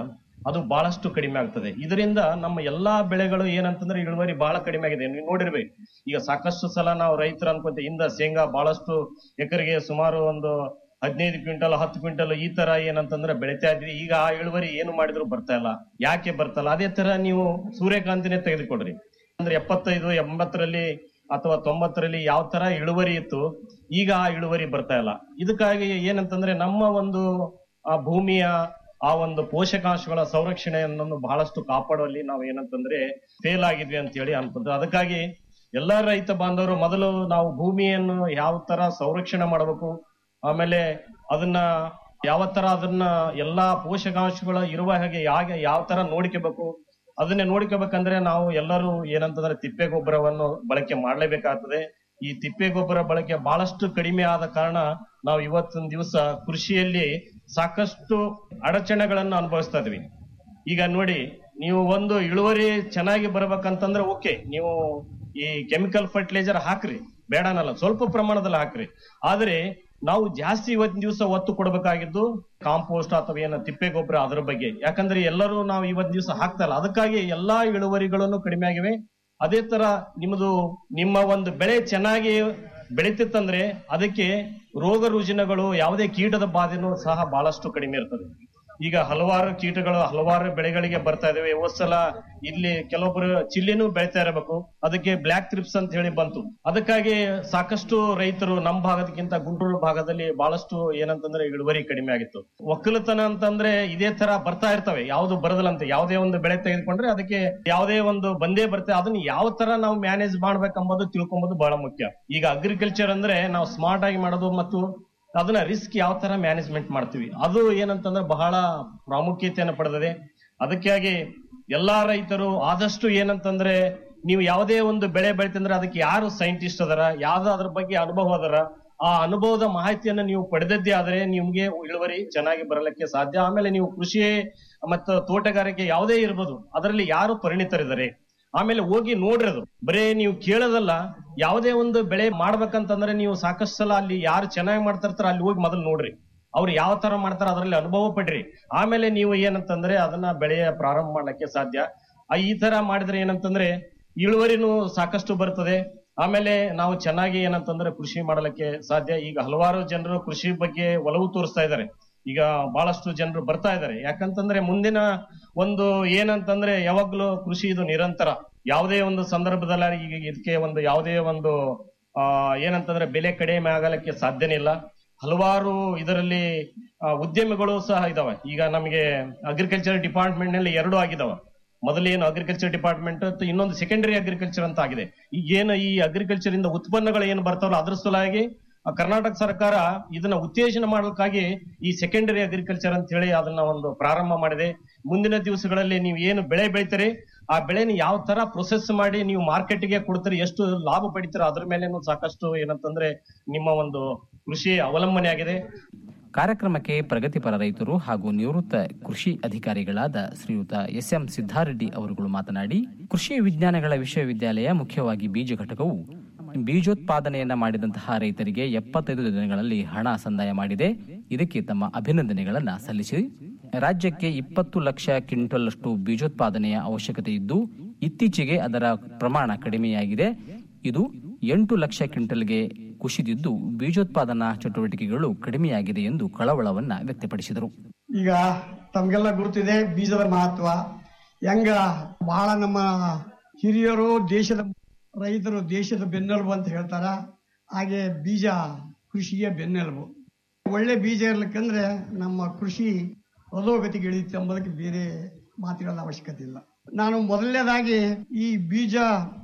ಅದು ಬಹಳಷ್ಟು ಕಡಿಮೆ ಆಗ್ತದೆ ಇದರಿಂದ ನಮ್ಮ ಎಲ್ಲಾ ಬೆಳೆಗಳು ಏನಂತಂದ್ರೆ ಇಳುವರಿ ಬಹಳ ಕಡಿಮೆ ಆಗಿದೆ ನೀವು ನೋಡಿರ್ಬೇಕು ಈಗ ಸಾಕಷ್ಟು ಸಲ ನಾವು ರೈತರು ಅನ್ಕೊಂತ ಇಂದ ಶೇಂಗಾ ಬಹಳಷ್ಟು ಎಕರೆಗೆ ಸುಮಾರು ಒಂದು ಹದಿನೈದು ಕ್ವಿಂಟಲ್ ಹತ್ತು ಕ್ವಿಂಟಲ್ ಈ ತರ ಏನಂತಂದ್ರೆ ಬೆಳಿತಾ ಇದ್ವಿ ಈಗ ಆ ಇಳುವರಿ ಏನು ಮಾಡಿದ್ರು ಬರ್ತಾ ಇಲ್ಲ ಯಾಕೆ ಬರ್ತಲ್ಲ ಅದೇ ತರ ನೀವು ಸೂರ್ಯಕಾಂತಿನೇ ತೆಗೆದುಕೊಡ್ರಿ ಅಂದ್ರೆ ಎಪ್ಪತ್ತೈದು ಎಂಬತ್ತರಲ್ಲಿ ಅಥವಾ ತೊಂಬತ್ತರಲ್ಲಿ ಯಾವ ತರ ಇಳುವರಿ ಇತ್ತು ಈಗ ಆ ಇಳುವರಿ ಬರ್ತಾ ಇಲ್ಲ ಇದಕ್ಕಾಗಿ ಏನಂತಂದ್ರೆ ನಮ್ಮ ಒಂದು ಆ ಭೂಮಿಯ ಆ ಒಂದು ಪೋಷಕಾಂಶಗಳ ಸಂರಕ್ಷಣೆಯನ್ನು ಬಹಳಷ್ಟು ಕಾಪಾಡುವಲ್ಲಿ ನಾವು ಏನಂತಂದ್ರೆ ಫೇಲ್ ಆಗಿದ್ವಿ ಅಂತ ಹೇಳಿ ಅನ್ಕೊಂತ ಅದಕ್ಕಾಗಿ ಎಲ್ಲಾ ರೈತ ಬಾಂಧವರು ಮೊದಲು ನಾವು ಭೂಮಿಯನ್ನು ಯಾವ ತರ ಸಂರಕ್ಷಣೆ ಮಾಡಬೇಕು ಆಮೇಲೆ ಅದನ್ನ ಯಾವ ತರ ಅದನ್ನ ಎಲ್ಲಾ ಪೋಷಕಾಂಶಗಳ ಇರುವ ಹಾಗೆ ಯಾಕೆ ಯಾವ ತರ ನೋಡ್ಕೋಬೇಕು ಅದನ್ನೇ ನೋಡ್ಕೋಬೇಕಂದ್ರೆ ನಾವು ಎಲ್ಲರೂ ಏನಂತಂದ್ರೆ ತಿಪ್ಪೆ ಗೊಬ್ಬರವನ್ನು ಬಳಕೆ ಮಾಡ್ಲೇಬೇಕಾಗ್ತದೆ ಈ ತಿಪ್ಪೆ ಗೊಬ್ಬರ ಬಳಕೆ ಬಹಳಷ್ಟು ಕಡಿಮೆ ಆದ ಕಾರಣ ನಾವು ಇವತ್ತಿನ ದಿವಸ ಕೃಷಿಯಲ್ಲಿ ಸಾಕಷ್ಟು ಅಡಚಣೆಗಳನ್ನು ಅನುಭವಿಸ್ತಾ ಇದೀವಿ ಈಗ ನೋಡಿ ನೀವು ಒಂದು ಇಳುವರಿ ಚೆನ್ನಾಗಿ ಬರ್ಬೇಕಂತಂದ್ರೆ ಓಕೆ ನೀವು ಈ ಕೆಮಿಕಲ್ ಫರ್ಟಿಲೈಸರ್ ಹಾಕ್ರಿ ಬೇಡನಲ್ಲ ಸ್ವಲ್ಪ ಪ್ರಮಾಣದಲ್ಲಿ ಹಾಕ್ರಿ ಆದ್ರೆ ನಾವು ಜಾಸ್ತಿ ಇವತ್ತಿನ ದಿವಸ ಒತ್ತು ಕೊಡಬೇಕಾಗಿದ್ದು ಕಾಂಪೋಸ್ಟ್ ಅಥವಾ ಏನ ತಿಪ್ಪೆ ಗೊಬ್ಬರ ಅದರ ಬಗ್ಗೆ ಯಾಕಂದ್ರೆ ಎಲ್ಲರೂ ನಾವು ಇವತ್ತಿನ ದಿವಸ ಹಾಕ್ತಾ ಇಲ್ಲ ಅದಕ್ಕಾಗಿ ಎಲ್ಲಾ ಇಳುವರಿಗಳನ್ನು ಕಡಿಮೆ ಆಗಿವೆ ಅದೇ ತರ ನಿಮ್ಮದು ನಿಮ್ಮ ಒಂದು ಬೆಳೆ ಚೆನ್ನಾಗಿ ಬೆಳೀತಿತ್ತಂದ್ರೆ ಅದಕ್ಕೆ ರೋಗ ರುಜಿನಗಳು ಯಾವುದೇ ಕೀಟದ ಬಾಧೆನೂ ಸಹ ಬಹಳಷ್ಟು ಕಡಿಮೆ ಇರ್ತದೆ ಈಗ ಹಲವಾರು ಕೀಟಗಳು ಹಲವಾರು ಬೆಳೆಗಳಿಗೆ ಬರ್ತಾ ಇದಾವೆ ಸಲ ಇಲ್ಲಿ ಕೆಲವೊಬ್ರು ಚಿಲ್ಲಿನೂ ಬೆಳಿತಾ ಇರಬೇಕು ಅದಕ್ಕೆ ಬ್ಲಾಕ್ ಟ್ರಿಪ್ಸ್ ಅಂತ ಹೇಳಿ ಬಂತು ಅದಕ್ಕಾಗಿ ಸಾಕಷ್ಟು ರೈತರು ನಮ್ಮ ಭಾಗದಕ್ಕಿಂತ ಗುಂಟೂರು ಭಾಗದಲ್ಲಿ ಬಹಳಷ್ಟು ಏನಂತಂದ್ರೆ ಇಳುವರಿ ಕಡಿಮೆ ಆಗಿತ್ತು ಒಕ್ಕಲತನ ಅಂತಂದ್ರೆ ಇದೇ ತರ ಬರ್ತಾ ಇರ್ತವೆ ಯಾವ್ದು ಬರದಲ್ಲಂತೆ ಯಾವುದೇ ಒಂದು ಬೆಳೆ ತೆಗೆದುಕೊಂಡ್ರೆ ಅದಕ್ಕೆ ಯಾವುದೇ ಒಂದು ಬಂದೇ ಬರುತ್ತೆ ಅದನ್ನ ಯಾವ ತರ ನಾವು ಮ್ಯಾನೇಜ್ ಮಾಡ್ಬೇಕಂಬುದು ತಿಳ್ಕೊಂಬುದು ಬಹಳ ಮುಖ್ಯ ಈಗ ಅಗ್ರಿಕಲ್ಚರ್ ಅಂದ್ರೆ ನಾವು ಸ್ಮಾರ್ಟ್ ಆಗಿ ಮಾಡೋದು ಮತ್ತು ಅದನ್ನ ರಿಸ್ಕ್ ಯಾವ ತರ ಮ್ಯಾನೇಜ್ಮೆಂಟ್ ಮಾಡ್ತೀವಿ ಅದು ಏನಂತಂದ್ರೆ ಬಹಳ ಪ್ರಾಮುಖ್ಯತೆಯನ್ನು ಪಡೆದಿದೆ ಅದಕ್ಕಾಗಿ ಎಲ್ಲಾ ರೈತರು ಆದಷ್ಟು ಏನಂತಂದ್ರೆ ನೀವು ಯಾವುದೇ ಒಂದು ಬೆಳೆ ಬೆಳಿತಂದ್ರೆ ಅದಕ್ಕೆ ಯಾರು ಸೈಂಟಿಸ್ಟ್ ಅದರ ಯಾವ್ದು ಅದ್ರ ಬಗ್ಗೆ ಅನುಭವ ಅದರ ಆ ಅನುಭವದ ಮಾಹಿತಿಯನ್ನ ನೀವು ಪಡೆದದ್ದೇ ಆದ್ರೆ ನಿಮ್ಗೆ ಇಳುವರಿ ಚೆನ್ನಾಗಿ ಬರಲಿಕ್ಕೆ ಸಾಧ್ಯ ಆಮೇಲೆ ನೀವು ಕೃಷಿ ಮತ್ತು ತೋಟಗಾರಿಕೆ ಯಾವುದೇ ಇರ್ಬೋದು ಅದರಲ್ಲಿ ಯಾರು ಪರಿಣಿತರಿದ್ದಾರೆ ಆಮೇಲೆ ಹೋಗಿ ನೋಡ್ರಿ ಅದು ಬರೇ ನೀವು ಕೇಳೋದಲ್ಲ ಯಾವುದೇ ಒಂದು ಬೆಳೆ ಮಾಡ್ಬೇಕಂತಂದ್ರೆ ನೀವು ಸಾಕಷ್ಟು ಸಲ ಅಲ್ಲಿ ಯಾರು ಚೆನ್ನಾಗಿ ಮಾಡ್ತಾ ಇರ್ತಾರ ಅಲ್ಲಿ ಹೋಗಿ ಮೊದಲು ನೋಡ್ರಿ ಅವ್ರು ಯಾವ ತರ ಮಾಡ್ತಾರ ಅದರಲ್ಲಿ ಅನುಭವ ಪಡ್ರಿ ಆಮೇಲೆ ನೀವು ಏನಂತಂದ್ರೆ ಅದನ್ನ ಬೆಳೆಯ ಪ್ರಾರಂಭ ಮಾಡ್ಲಿಕ್ಕೆ ಸಾಧ್ಯ ಆ ಈ ತರ ಮಾಡಿದ್ರೆ ಏನಂತಂದ್ರೆ ಇಳುವರಿನೂ ಸಾಕಷ್ಟು ಬರ್ತದೆ ಆಮೇಲೆ ನಾವು ಚೆನ್ನಾಗಿ ಏನಂತಂದ್ರೆ ಕೃಷಿ ಮಾಡಲಿಕ್ಕೆ ಸಾಧ್ಯ ಈಗ ಹಲವಾರು ಜನರು ಕೃಷಿ ಬಗ್ಗೆ ಒಲವು ತೋರಿಸ್ತಾ ಇದ್ದಾರೆ ಈಗ ಬಹಳಷ್ಟು ಜನರು ಬರ್ತಾ ಇದ್ದಾರೆ ಯಾಕಂತಂದ್ರೆ ಮುಂದಿನ ಒಂದು ಏನಂತಂದ್ರೆ ಯಾವಾಗ್ಲೂ ಕೃಷಿ ಇದು ನಿರಂತರ ಯಾವುದೇ ಒಂದು ಸಂದರ್ಭದಲ್ಲಿ ಈಗ ಇದಕ್ಕೆ ಒಂದು ಯಾವುದೇ ಒಂದು ಆ ಏನಂತಂದ್ರೆ ಬೆಲೆ ಕಡಿಮೆ ಆಗಲಿಕ್ಕೆ ಸಾಧ್ಯನೇ ಇಲ್ಲ ಹಲವಾರು ಇದರಲ್ಲಿ ಆ, ಉದ್ಯಮಿಗಳು ಸಹ ಇದಾವೆ ಈಗ ನಮಗೆ ಅಗ್ರಿಕಲ್ಚರ್ ಡಿಪಾರ್ಟ್ಮೆಂಟ್ ನಲ್ಲಿ ಎರಡು ಆಗಿದಾವ ಮೊದಲೇನು ಅಗ್ರಿಕಲ್ಚರ್ ಡಿಪಾರ್ಟ್ಮೆಂಟ್ ಇನ್ನೊಂದು ಸೆಕೆಂಡರಿ ಅಗ್ರಿಕಲ್ಚರ್ ಅಂತ ಆಗಿದೆ ಈಗ ಏನು ಈ ಅಗ್ರಿಕಲ್ಚರ್ ಇಂದ ಉತ್ಪನ್ನಗಳು ಏನು ಬರ್ತಾವಲ್ಲ ಅದ್ರ ಸಲುವಾಗಿ ಆ ಕರ್ನಾಟಕ ಸರ್ಕಾರ ಇದನ್ನ ಉತ್ತೇಜನ ಮಾಡಲಿಕ್ಕಾಗಿ ಈ ಸೆಕೆಂಡರಿ ಅಗ್ರಿಕಲ್ಚರ್ ಅಂತ ಹೇಳಿ ಅದನ್ನ ಒಂದು ಪ್ರಾರಂಭ ಮಾಡಿದೆ ಮುಂದಿನ ದಿವಸಗಳಲ್ಲಿ ನೀವು ಏನು ಬೆಳೆ ಬೆಳಿತೀರಿ ಆ ಬೆಳೆನ ಯಾವ ತರ ಪ್ರೊಸೆಸ್ ಮಾಡಿ ನೀವು ಮಾರ್ಕೆಟ್ಗೆ ಕೊಡ್ತೀರಿ ಎಷ್ಟು ಲಾಭ ಪಡಿತೀರ ಅದ್ರ ಮೇಲೇನು ಸಾಕಷ್ಟು ಏನಂತಂದ್ರೆ ನಿಮ್ಮ ಒಂದು ಕೃಷಿ ಅವಲಂಬನೆ ಆಗಿದೆ ಕಾರ್ಯಕ್ರಮಕ್ಕೆ ಪ್ರಗತಿಪರ ರೈತರು ಹಾಗೂ ನಿವೃತ್ತ ಕೃಷಿ ಅಧಿಕಾರಿಗಳಾದ ಶ್ರೀಯುತ ಎಸ್ ಎಂ ಸಿದ್ದಾರೆಡ್ಡಿ ಅವರುಗಳು ಮಾತನಾಡಿ ಕೃಷಿ ವಿಜ್ಞಾನಗಳ ವಿಶ್ವವಿದ್ಯಾಲಯ ಮುಖ್ಯವಾಗಿ ಬೀಜ ಘಟಕವು ಬೀಜೋತ್ಪಾದನೆಯನ್ನ ಮಾಡಿದಂತಹ ರೈತರಿಗೆ ಎಪ್ಪತ್ತೈದು ದಿನಗಳಲ್ಲಿ ಹಣ ಸಂದಾಯ ಮಾಡಿದೆ ಇದಕ್ಕೆ ತಮ್ಮ ಅಭಿನಂದನೆಗಳನ್ನ ಸಲ್ಲಿಸಿ ರಾಜ್ಯಕ್ಕೆ ಇಪ್ಪತ್ತು ಲಕ್ಷ ಕ್ವಿಂಟಲ್ ಅಷ್ಟು ಬೀಜೋತ್ಪಾದನೆಯ ಅವಶ್ಯಕತೆ ಇದ್ದು ಇತ್ತೀಚೆಗೆ ಅದರ ಪ್ರಮಾಣ ಕಡಿಮೆಯಾಗಿದೆ ಇದು ಎಂಟು ಲಕ್ಷ ಕ್ವಿಂಟಲ್ಗೆ ಕುಸಿದಿದ್ದು ಬೀಜೋತ್ಪಾದನಾ ಚಟುವಟಿಕೆಗಳು ಕಡಿಮೆಯಾಗಿದೆ ಎಂದು ಕಳವಳವನ್ನ ವ್ಯಕ್ತಪಡಿಸಿದರು ಈಗ ತಮ್ಗೆಲ್ಲ ಗುರುತಿದೆ ಬೀಜದ ಮಹತ್ವ ಹೆಂಗ ಬಹಳ ನಮ್ಮ ಹಿರಿಯರು ದೇಶದ ರೈತರು ದೇಶದ ಬೆನ್ನೆಲುಬು ಅಂತ ಹೇಳ್ತಾರ ಹಾಗೆ ಬೀಜ ಕೃಷಿಗೆ ಬೆನ್ನೆಲುಬು ಒಳ್ಳೆ ಬೀಜ ಇರ್ಲಿಕ್ಕಂದ್ರೆ ನಮ್ಮ ಕೃಷಿ ಅಧೋಗತಿಗೆ ಇಳಿಯುತ್ತೆ ಎಂಬುದಕ್ಕೆ ಬೇರೆ ಮಾತುಗಳ ಅವಶ್ಯಕತೆ ಇಲ್ಲ ನಾನು ಮೊದಲನೇದಾಗಿ ಈ ಬೀಜ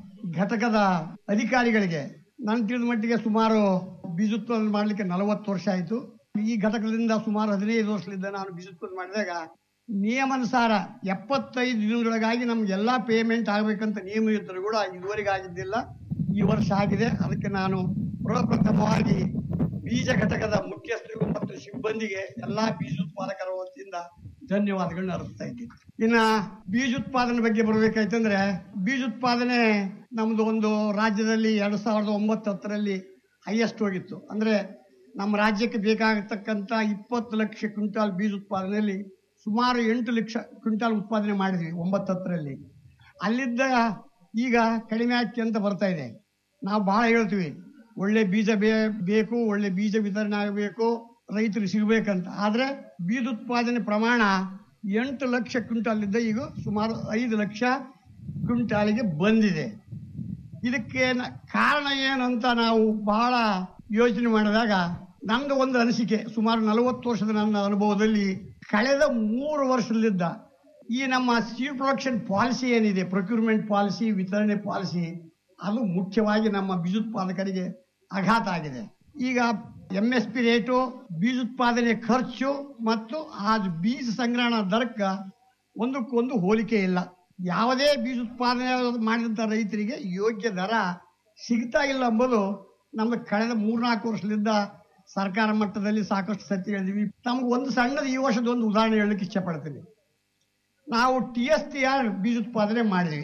ಘಟಕದ ಅಧಿಕಾರಿಗಳಿಗೆ ನಾನು ತಿಳಿದ ಮಟ್ಟಿಗೆ ಸುಮಾರು ಬೀಜೋತ್ಪಾದನೆ ಮಾಡಲಿಕ್ಕೆ ನಲವತ್ತು ವರ್ಷ ಆಯಿತು ಈ ಘಟಕದಿಂದ ಸುಮಾರು ಹದಿನೈದು ವರ್ಷದಿಂದ ನಾನು ಬೀಜೋತ್ಪಾದನೆ ಮಾಡಿದಾಗ ನಿಯಮಾನುಸಾರ ಎಪ್ಪತ್ತೈದು ದಿನದೊಳಗಾಗಿ ನಮ್ಗೆ ಎಲ್ಲಾ ಪೇಮೆಂಟ್ ಆಗ್ಬೇಕಂತ ನಿಯಮ ಇದ್ದರೂ ಕೂಡ ಇದುವರೆಗೆ ಆಗಿದ್ದಿಲ್ಲ ಈ ವರ್ಷ ಆಗಿದೆ ಅದಕ್ಕೆ ನಾನು ಪ್ರಪ್ರಥಮವಾಗಿ ಬೀಜ ಘಟಕದ ಮುಖ್ಯಸ್ಥರು ಮತ್ತು ಸಿಬ್ಬಂದಿಗೆ ಎಲ್ಲಾ ಬೀಜೋತ್ಪಾದಕರ ವತಿಯಿಂದ ಧನ್ಯವಾದಗಳನ್ನ ಅರ್ಪಿಸ್ತಾ ಇದ್ದೀನಿ ಇನ್ನ ಬೀಜೋತ್ಪಾದನೆ ಬಗ್ಗೆ ಬರ್ಬೇಕಾಯ್ತಂದ್ರೆ ಬೀಜೋತ್ಪಾದನೆ ನಮ್ದು ಒಂದು ರಾಜ್ಯದಲ್ಲಿ ಎರಡ್ ಸಾವಿರದ ಒಂಬತ್ತು ಹತ್ತರಲ್ಲಿ ಹೈಯೆಸ್ಟ್ ಹೋಗಿತ್ತು ಅಂದ್ರೆ ನಮ್ಮ ರಾಜ್ಯಕ್ಕೆ ಬೇಕಾಗತಕ್ಕಂತ ಇಪ್ಪತ್ತು ಲಕ್ಷ ಕ್ವಿಂಟಾಲ್ ಬೀಜ ಉತ್ಪಾದನೆಯಲ್ಲಿ ಸುಮಾರು ಎಂಟು ಲಕ್ಷ ಕ್ವಿಂಟಾಲ್ ಉತ್ಪಾದನೆ ಮಾಡಿದ್ವಿ ಒಂಬತ್ತು ಹತ್ತರಲ್ಲಿ ಅಲ್ಲಿದ್ದ ಈಗ ಕಡಿಮೆ ಆಗ್ತಿ ಅಂತ ಬರ್ತಾ ಇದೆ ನಾವು ಬಹಳ ಹೇಳ್ತೀವಿ ಒಳ್ಳೆ ಬೀಜ ಬೇ ಬೇಕು ಒಳ್ಳೆ ಬೀಜ ವಿತರಣೆ ಆಗಬೇಕು ರೈತರಿಗೆ ಸಿಗಬೇಕಂತ ಆದರೆ ಬೀಜ ಉತ್ಪಾದನೆ ಪ್ರಮಾಣ ಎಂಟು ಲಕ್ಷ ಕ್ವಿಂಟಾಲ್ ಇದ್ದ ಈಗ ಸುಮಾರು ಐದು ಲಕ್ಷ ಕ್ವಿಂಟಾಲಿಗೆ ಬಂದಿದೆ ಇದಕ್ಕೆ ನ- ಕಾರಣ ಏನಂತ ನಾವು ಬಹಳ ಯೋಚನೆ ಮಾಡಿದಾಗ ನಂದು ಒಂದು ಅನಿಸಿಕೆ ಸುಮಾರು ನಲವತ್ತು ವರ್ಷದ ನನ್ನ ಅನುಭವದಲ್ಲಿ ಕಳೆದ ಮೂರು ವರ್ಷದಲ್ಲಿದ್ದ ಈ ನಮ್ಮ ಸೀಡ್ ಪ್ರೊಡಕ್ಷನ್ ಪಾಲಿಸಿ ಏನಿದೆ ಪ್ರೊಕ್ಯೂರ್ಮೆಂಟ್ ಪಾಲಿಸಿ ವಿತರಣೆ ಪಾಲಿಸಿ ಅದು ಮುಖ್ಯವಾಗಿ ನಮ್ಮ ಬೀಜೋತ್ಪಾದಕರಿಗೆ ಆಘಾತ ಆಗಿದೆ ಈಗ ಎಂ ಎಸ್ ಪಿ ರೇಟು ಬೀಜೋತ್ಪಾದನೆ ಖರ್ಚು ಮತ್ತು ಆ ಬೀಜ ಸಂಗ್ರಹಣಾ ದರಕ್ಕ ಒಂದಕ್ಕೊಂದು ಹೋಲಿಕೆ ಇಲ್ಲ ಯಾವುದೇ ಬೀಜ ಉತ್ಪಾದನೆ ಮಾಡಿದಂಥ ರೈತರಿಗೆ ಯೋಗ್ಯ ದರ ಸಿಗ್ತಾ ಇಲ್ಲ ಎಂಬುದು ನಮ್ದು ಕಳೆದ ಮೂರ್ನಾಲ್ಕು ವರ್ಷದಿಂದ ಸರ್ಕಾರ ಮಟ್ಟದಲ್ಲಿ ಸಾಕಷ್ಟು ಸತ್ಯ ಹೇಳಿದ್ವಿ ತಮ್ಗೆ ಒಂದು ಸಣ್ಣದು ಈ ವರ್ಷದ ಒಂದು ಉದಾಹರಣೆ ಹೇಳಲಿಕ್ಕೆ ಇಷ್ಟಪಡ್ತೀನಿ ನಾವು ಟಿ ಎಸ್ ಟಿ ಆರ್ ಬೀಜ ಉತ್ಪಾದನೆ ಮಾಡಿದ್ವಿ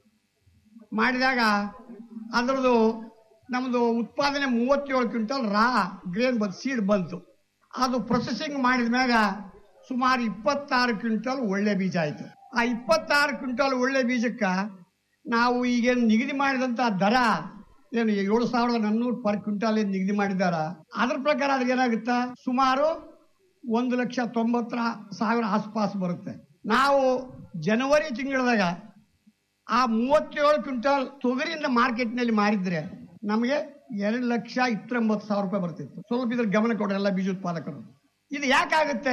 ಮಾಡಿದಾಗ ಅದರದ್ದು ನಮ್ಮದು ಉತ್ಪಾದನೆ ಮೂವತ್ತೇಳು ಕ್ವಿಂಟಲ್ ರಾ ಗ್ರೇನ್ ಬಂತು ಸೀಡ್ ಬಂತು ಅದು ಪ್ರೊಸೆಸಿಂಗ್ ಮಾಡಿದ ಮ್ಯಾಗ ಸುಮಾರು ಇಪ್ಪತ್ತಾರು ಕ್ವಿಂಟಲ್ ಒಳ್ಳೆ ಬೀಜ ಆಯಿತು ಆ ಇಪ್ಪತ್ತಾರು ಕ್ವಿಂಟಲ್ ಒಳ್ಳೆ ಬೀಜಕ್ಕೆ ನಾವು ಈಗೇನು ನಿಗದಿ ಮಾಡಿದಂಥ ದರ ಏನು ಏಳು ಸಾವಿರದ ನಾನ್ನೂರು ಪರ್ ಕ್ವಿಂಟಲ್ ಏನು ನಿಗದಿ ಮಾಡಿದಾರ ಅದ್ರ ಪ್ರಕಾರ ಅದ್ರಿಗೆ ಏನಾಗುತ್ತಾ ಸುಮಾರು ಒಂದು ಲಕ್ಷ ತೊಂಬತ್ತರ ಸಾವಿರ ಆಸ್ಪಾಸ್ ಬರುತ್ತೆ ನಾವು ಜನವರಿ ತಿಂಗಳದಾಗ ಆ ಮೂವತ್ತೇಳು ಕ್ವಿಂಟಲ್ ತೊಗರಿಯಿಂದ ಮಾರ್ಕೆಟ್ನಲ್ಲಿ ಮಾರಿದ್ರೆ ನಮಗೆ ಎರಡು ಲಕ್ಷ ಇಪ್ಪತ್ತೊಂಬತ್ತು ಸಾವಿರ ರೂಪಾಯಿ ಬರ್ತಿತ್ತು ಸ್ವಲ್ಪ ಇದ್ರ ಗಮನ ಕೊಡ್ರಿ ಎಲ್ಲ ಬೀಜೋತ್ಪಾದಕರು ಇದು ಯಾಕಾಗುತ್ತೆ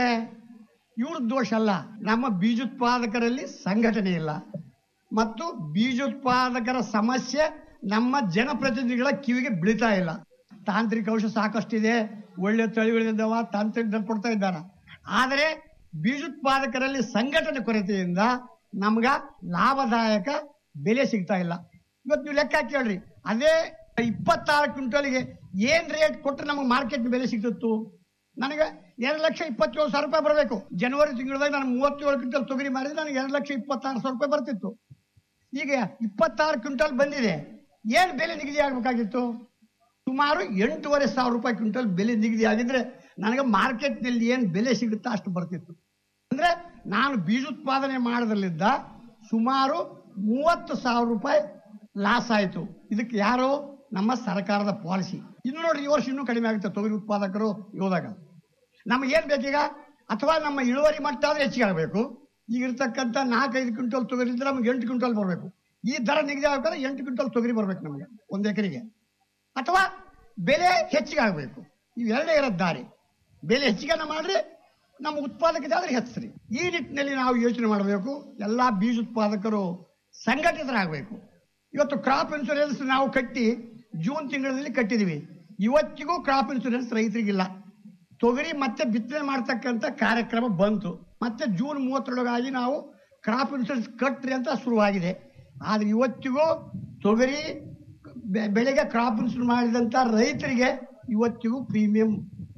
ಇವ್ರ ದೋಷ ಅಲ್ಲ ನಮ್ಮ ಬೀಜೋತ್ಪಾದಕರಲ್ಲಿ ಸಂಘಟನೆ ಇಲ್ಲ ಮತ್ತು ಬೀಜೋತ್ಪಾದಕರ ಸಮಸ್ಯೆ ನಮ್ಮ ಜನಪ್ರತಿನಿಧಿಗಳ ಕಿವಿಗೆ ಬೀಳ್ತಾ ಇಲ್ಲ ತಾಂತ್ರಿಕ ಔಷಧ ಸಾಕಷ್ಟಿದೆ ಒಳ್ಳೆ ತಳಿಗಳಿದ್ದಾವ ತಾಂತ್ರಿಕ ಕೊಡ್ತಾ ಇದ್ದಾರೆ ಆದರೆ ಬೀಜೋತ್ಪಾದಕರಲ್ಲಿ ಸಂಘಟನೆ ಕೊರತೆಯಿಂದ ನಮ್ಗ ಲಾಭದಾಯಕ ಬೆಲೆ ಸಿಗ್ತಾ ಇಲ್ಲ ಇವತ್ತು ನೀವು ಲೆಕ್ಕ ಹಾಕಿ ಹೇಳ್ರಿ ಅದೇ ಇಪ್ಪತ್ತಾರು ಕ್ವಿಂಟಲ್ಗೆ ಏನ್ ರೇಟ್ ಕೊಟ್ಟರೆ ನಮಗೆ ಮಾರ್ಕೆಟ್ ಬೆಲೆ ಸಿಗ್ತಿತ್ತು ನನಗೆ ಎರಡು ಲಕ್ಷ ಇಪ್ಪತ್ತೇಳು ಸಾವಿರ ರೂಪಾಯಿ ಬರಬೇಕು ಜನವರಿ ತಿಂಗಳದಾಗ ನಾನು ಮೂವತ್ತೇಳು ಕ್ವಿಂಟಲ್ ತೊಗರಿ ಮಾರಿದ್ರೆ ನನಗೆ ಎರಡು ಲಕ್ಷ ಇಪ್ಪತ್ತಾರು ಸಾವಿರ ರೂಪಾಯಿ ಬರ್ತಿತ್ತು ಈಗ ಇಪ್ಪತ್ತಾರು ಕ್ವಿಂಟಲ್ ಬಂದಿದೆ ಏನ್ ಬೆಲೆ ನಿಗದಿ ಆಗಬೇಕಾಗಿತ್ತು ಸುಮಾರು ಎಂಟೂವರೆ ಸಾವಿರ ರೂಪಾಯಿ ಕ್ವಿಂಟಲ್ ಬೆಲೆ ನಿಗದಿ ಆಗಿದ್ರೆ ನನಗೆ ಮಾರ್ಕೆಟ್ನಲ್ಲಿ ಏನು ಬೆಲೆ ಸಿಗುತ್ತಾ ಅಷ್ಟು ಬರ್ತಿತ್ತು ಅಂದ್ರೆ ನಾನು ಬೀಜೋತ್ಪಾದನೆ ಮಾಡೋದ್ರಲ್ಲಿದ್ದ ಸುಮಾರು ಮೂವತ್ತು ಸಾವಿರ ರೂಪಾಯಿ ಲಾಸ್ ಆಯಿತು ಇದಕ್ಕೆ ಯಾರು ನಮ್ಮ ಸರ್ಕಾರದ ಪಾಲಿಸಿ ಇನ್ನು ನೋಡ್ರಿ ಈ ವರ್ಷ ಇನ್ನೂ ಕಡಿಮೆ ಆಗುತ್ತೆ ತೊಗರಿ ಉತ್ಪಾದಕರು ಹೋದಾಗ ನಮಗೇನ್ ಬೇಕೀಗ ಅಥವಾ ನಮ್ಮ ಇಳುವರಿ ಮಟ್ಟ ಆದ್ರೆ ಹೆಚ್ಚಿಗೆ ಆಗಬೇಕು ಈಗ ಇರ್ತಕ್ಕಂಥ ನಾಲ್ಕೈದು ಕ್ವಿಂಟಲ್ ತೊಗರಿ ಇದ್ರೆ ನಮ್ಗೆ ಎಂಟು ಕ್ವಿಂಟಲ್ ಬರಬೇಕು ಈ ದರ ನಿಗದಿ ಆಗ್ಬೇಕಾದ್ರೆ ಎಂಟು ಕ್ವಿಂಟಲ್ ತೊಗರಿ ಬರ್ಬೇಕು ನಮಗೆ ಒಂದು ಎಕರೆಗೆ ಅಥವಾ ಬೆಲೆ ಹೆಚ್ಚಿಗೆ ಆಗಬೇಕು ಇವೆರಡೇ ಇರೋದು ದಾರಿ ಬೆಲೆ ಹೆಚ್ಚಿಗೆನ ಮಾಡ್ರಿ ನಮ್ಮ ಉತ್ಪಾದಕದಾದ್ರೆ ಹೆಚ್ಚ್ರಿ ಈ ನಿಟ್ಟಿನಲ್ಲಿ ನಾವು ಯೋಚನೆ ಮಾಡಬೇಕು ಎಲ್ಲ ಬೀಜ ಉತ್ಪಾದಕರು ಸಂಘಟಿತರಾಗಬೇಕು ಇವತ್ತು ಕ್ರಾಪ್ ಇನ್ಸೂರೆನ್ಸ್ ನಾವು ಕಟ್ಟಿ ಜೂನ್ ತಿಂಗಳಲ್ಲಿ ಕಟ್ಟಿದೀವಿ ಇವತ್ತಿಗೂ ಕ್ರಾಪ್ ಇನ್ಸೂರೆನ್ಸ್ ರೈತರಿಗಿಲ್ಲ ತೊಗರಿ ಮತ್ತೆ ಬಿತ್ತನೆ ಮಾಡ್ತಕ್ಕಂಥ ಕಾರ್ಯಕ್ರಮ ಬಂತು ಮತ್ತೆ ಜೂನ್ ಮೂವತ್ತರೊಳಗಾಗಿ ನಾವು ಕ್ರಾಪ್ ಇನ್ಸೂರೆನ್ಸ್ ಕಟ್ರಿ ಅಂತ ಶುರುವಾಗಿದೆ ಆದ್ರೆ ಇವತ್ತಿಗೂ ತೊಗರಿ ಬೆ- ಬೆಳೆಗೆ ಕ್ರಾಪ್ ಇನ್ಸೂರೆನ್ಸ್ ಮಾಡಿದಂತ ರೈತರಿಗೆ ಇವತ್ತಿಗೂ ಪ್ರೀಮಿಯಂ